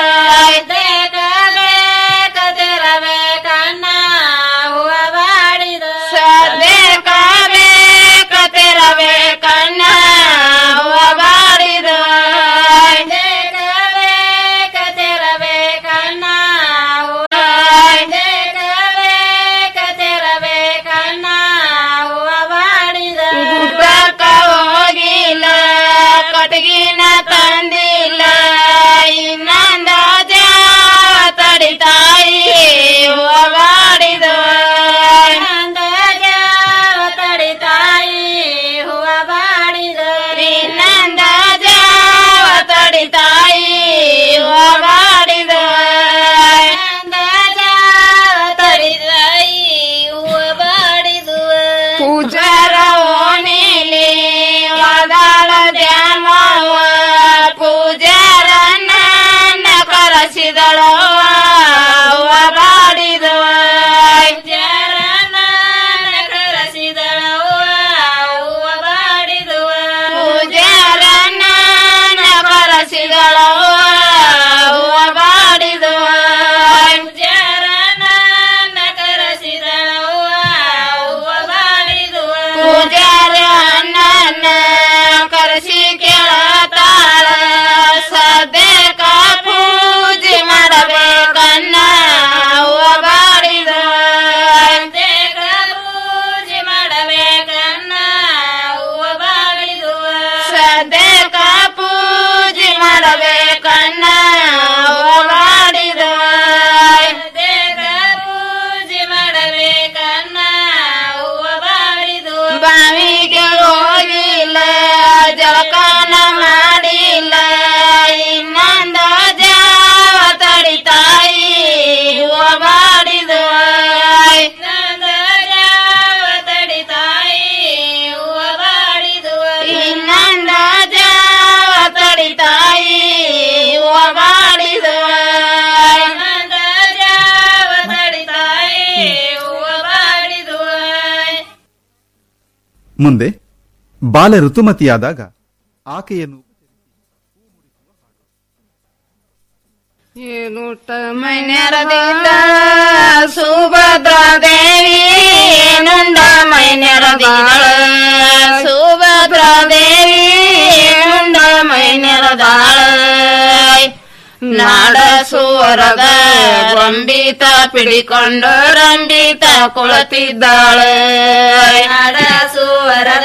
ಕಥೆರಬೇಕನ್ನ ಹೂವ ಬಾಡಿದು ಸದ್ಯ ಕಾಬೇ ಕಥೆರಬೇಕನ್ನ ಹೂವ ಬಾಡಿದು ಕಥೆರಬೇಕನ್ನ ಕಥೆರಬೇಕನ್ನ ಹೂವ ಬಾಡಿದ ಗುಡ್ಡಕ್ಕ ಹೋಗಿಲ್ಲ ಕಟಗಿನ ತಂದಿಲ್ಲ ಇನ್ನೊಂದ ಜಾವ ತಡಿತಾಯಿ ಹೂವ ಬಾಡಿದ ಇನ್ನೊಂದ ಜಾವ ತಡಿತಾಯಿ ಹೂವ ಬಾಡಿದ ಇನ್ನೊಂದ ಜಾವ ತಡಿತಾಯಿ ಹೂವ ಬಾಡಿದ ಇನ್ನೊಂದ ಜಾವ ತಡಿತಾಯಿ ಹೂವ ಬಾಡಿದು ಪೂಜಾರ ಓಣಿಲಿ ವಾದಾಳ ದ್ಯಾಮವ್ವ ಪೂಜಾರ ನನ್ನ ಕರೆಸಿದಳವ್ವ ಹೂವ ಬಾಡಿದವ ಪೂಜಾರ ನನ್ನ ಕರೆಸಿದಳವ್ವ ಹೂವ ಬಾಡಿದವ ಪೂಜಾರ ನನ್ನ ಕರೆಸಿದಳವ್ವ ಹೂವ ಬಾಡಿದವ ಪೂಜಾರ ನನ್ನ ಕರೆಸಿದಳವ್ವ ಹೂವ ಬಾಡಿದವ ಪೂಜಾರ ನನ್ನ ಕರೆಸಿ ಕೇಳತಾಳ ಸದ್ಯಕ ಪೂಜೆ ಮಾಡಬೇಕನ್ನ ಹೂವ ಬಾಡಿದ ಸದ್ಯಕ ಪೂಜೆ ಮಾಡಬೇಕನ್ನ ಹೂವ ಬಾಡಿದು ಸದ್ಯಕ ಪೂಜೆ ಮಾಡಬೇಕನ್ನ ಹೂವ ಬಾಡಿದ ಸದ್ಯಕ ಪೂಜೆ ಮಾಡಬೇಕನ್ನ ಹೂವ ಬಾಡಿದು ಬಾವಿಗೆ ಹೋಗಿಲ್ಲ ಜಳಕನ ಮಾಡಿಲ್ಲ ಇನ್ನೊಂದ ಜಾವ ತಡಿತಾಯಿ ಹೂವ ಬಾಡಿದು ಇನ್ನೊಂದ ಜಾವ ತಡಿತಾಯಿ ಹೂವ ಬಾಡಿದು ಇನ್ನೊಂದ ಜಾವ ತಡಿತಾಯಿ ಹೂವ ಬಾಡಿದು ಇನ್ನೊಂದ ಜಾವ ತಡಿತಾಯಿ ಹೂವ ಬಾಡಿದು ಮುಂದೆ ಬಾಲ ಋತುಮತಿಯಾದಾಗ ಆಕೆಯನ್ನು ಏನುಟ ಮೈನೆರದಿಂದ ಸುಭದ್ರಾ ದೇವಿ ಏನುಂಡ ಮೈನೆರದಾಳ ಸುಭದ್ರಾ ದೇವಿ ಏನುಂಡ ಮೈನೆರದಾಳ ನಾಡ ಸುವರದ ರಂಬಿತ ಪಿಡಿಕೊಂಡು ರಂಬಿತ ಕುಳತಿದ್ದಾಳ ನಾಡ ಸುವರದ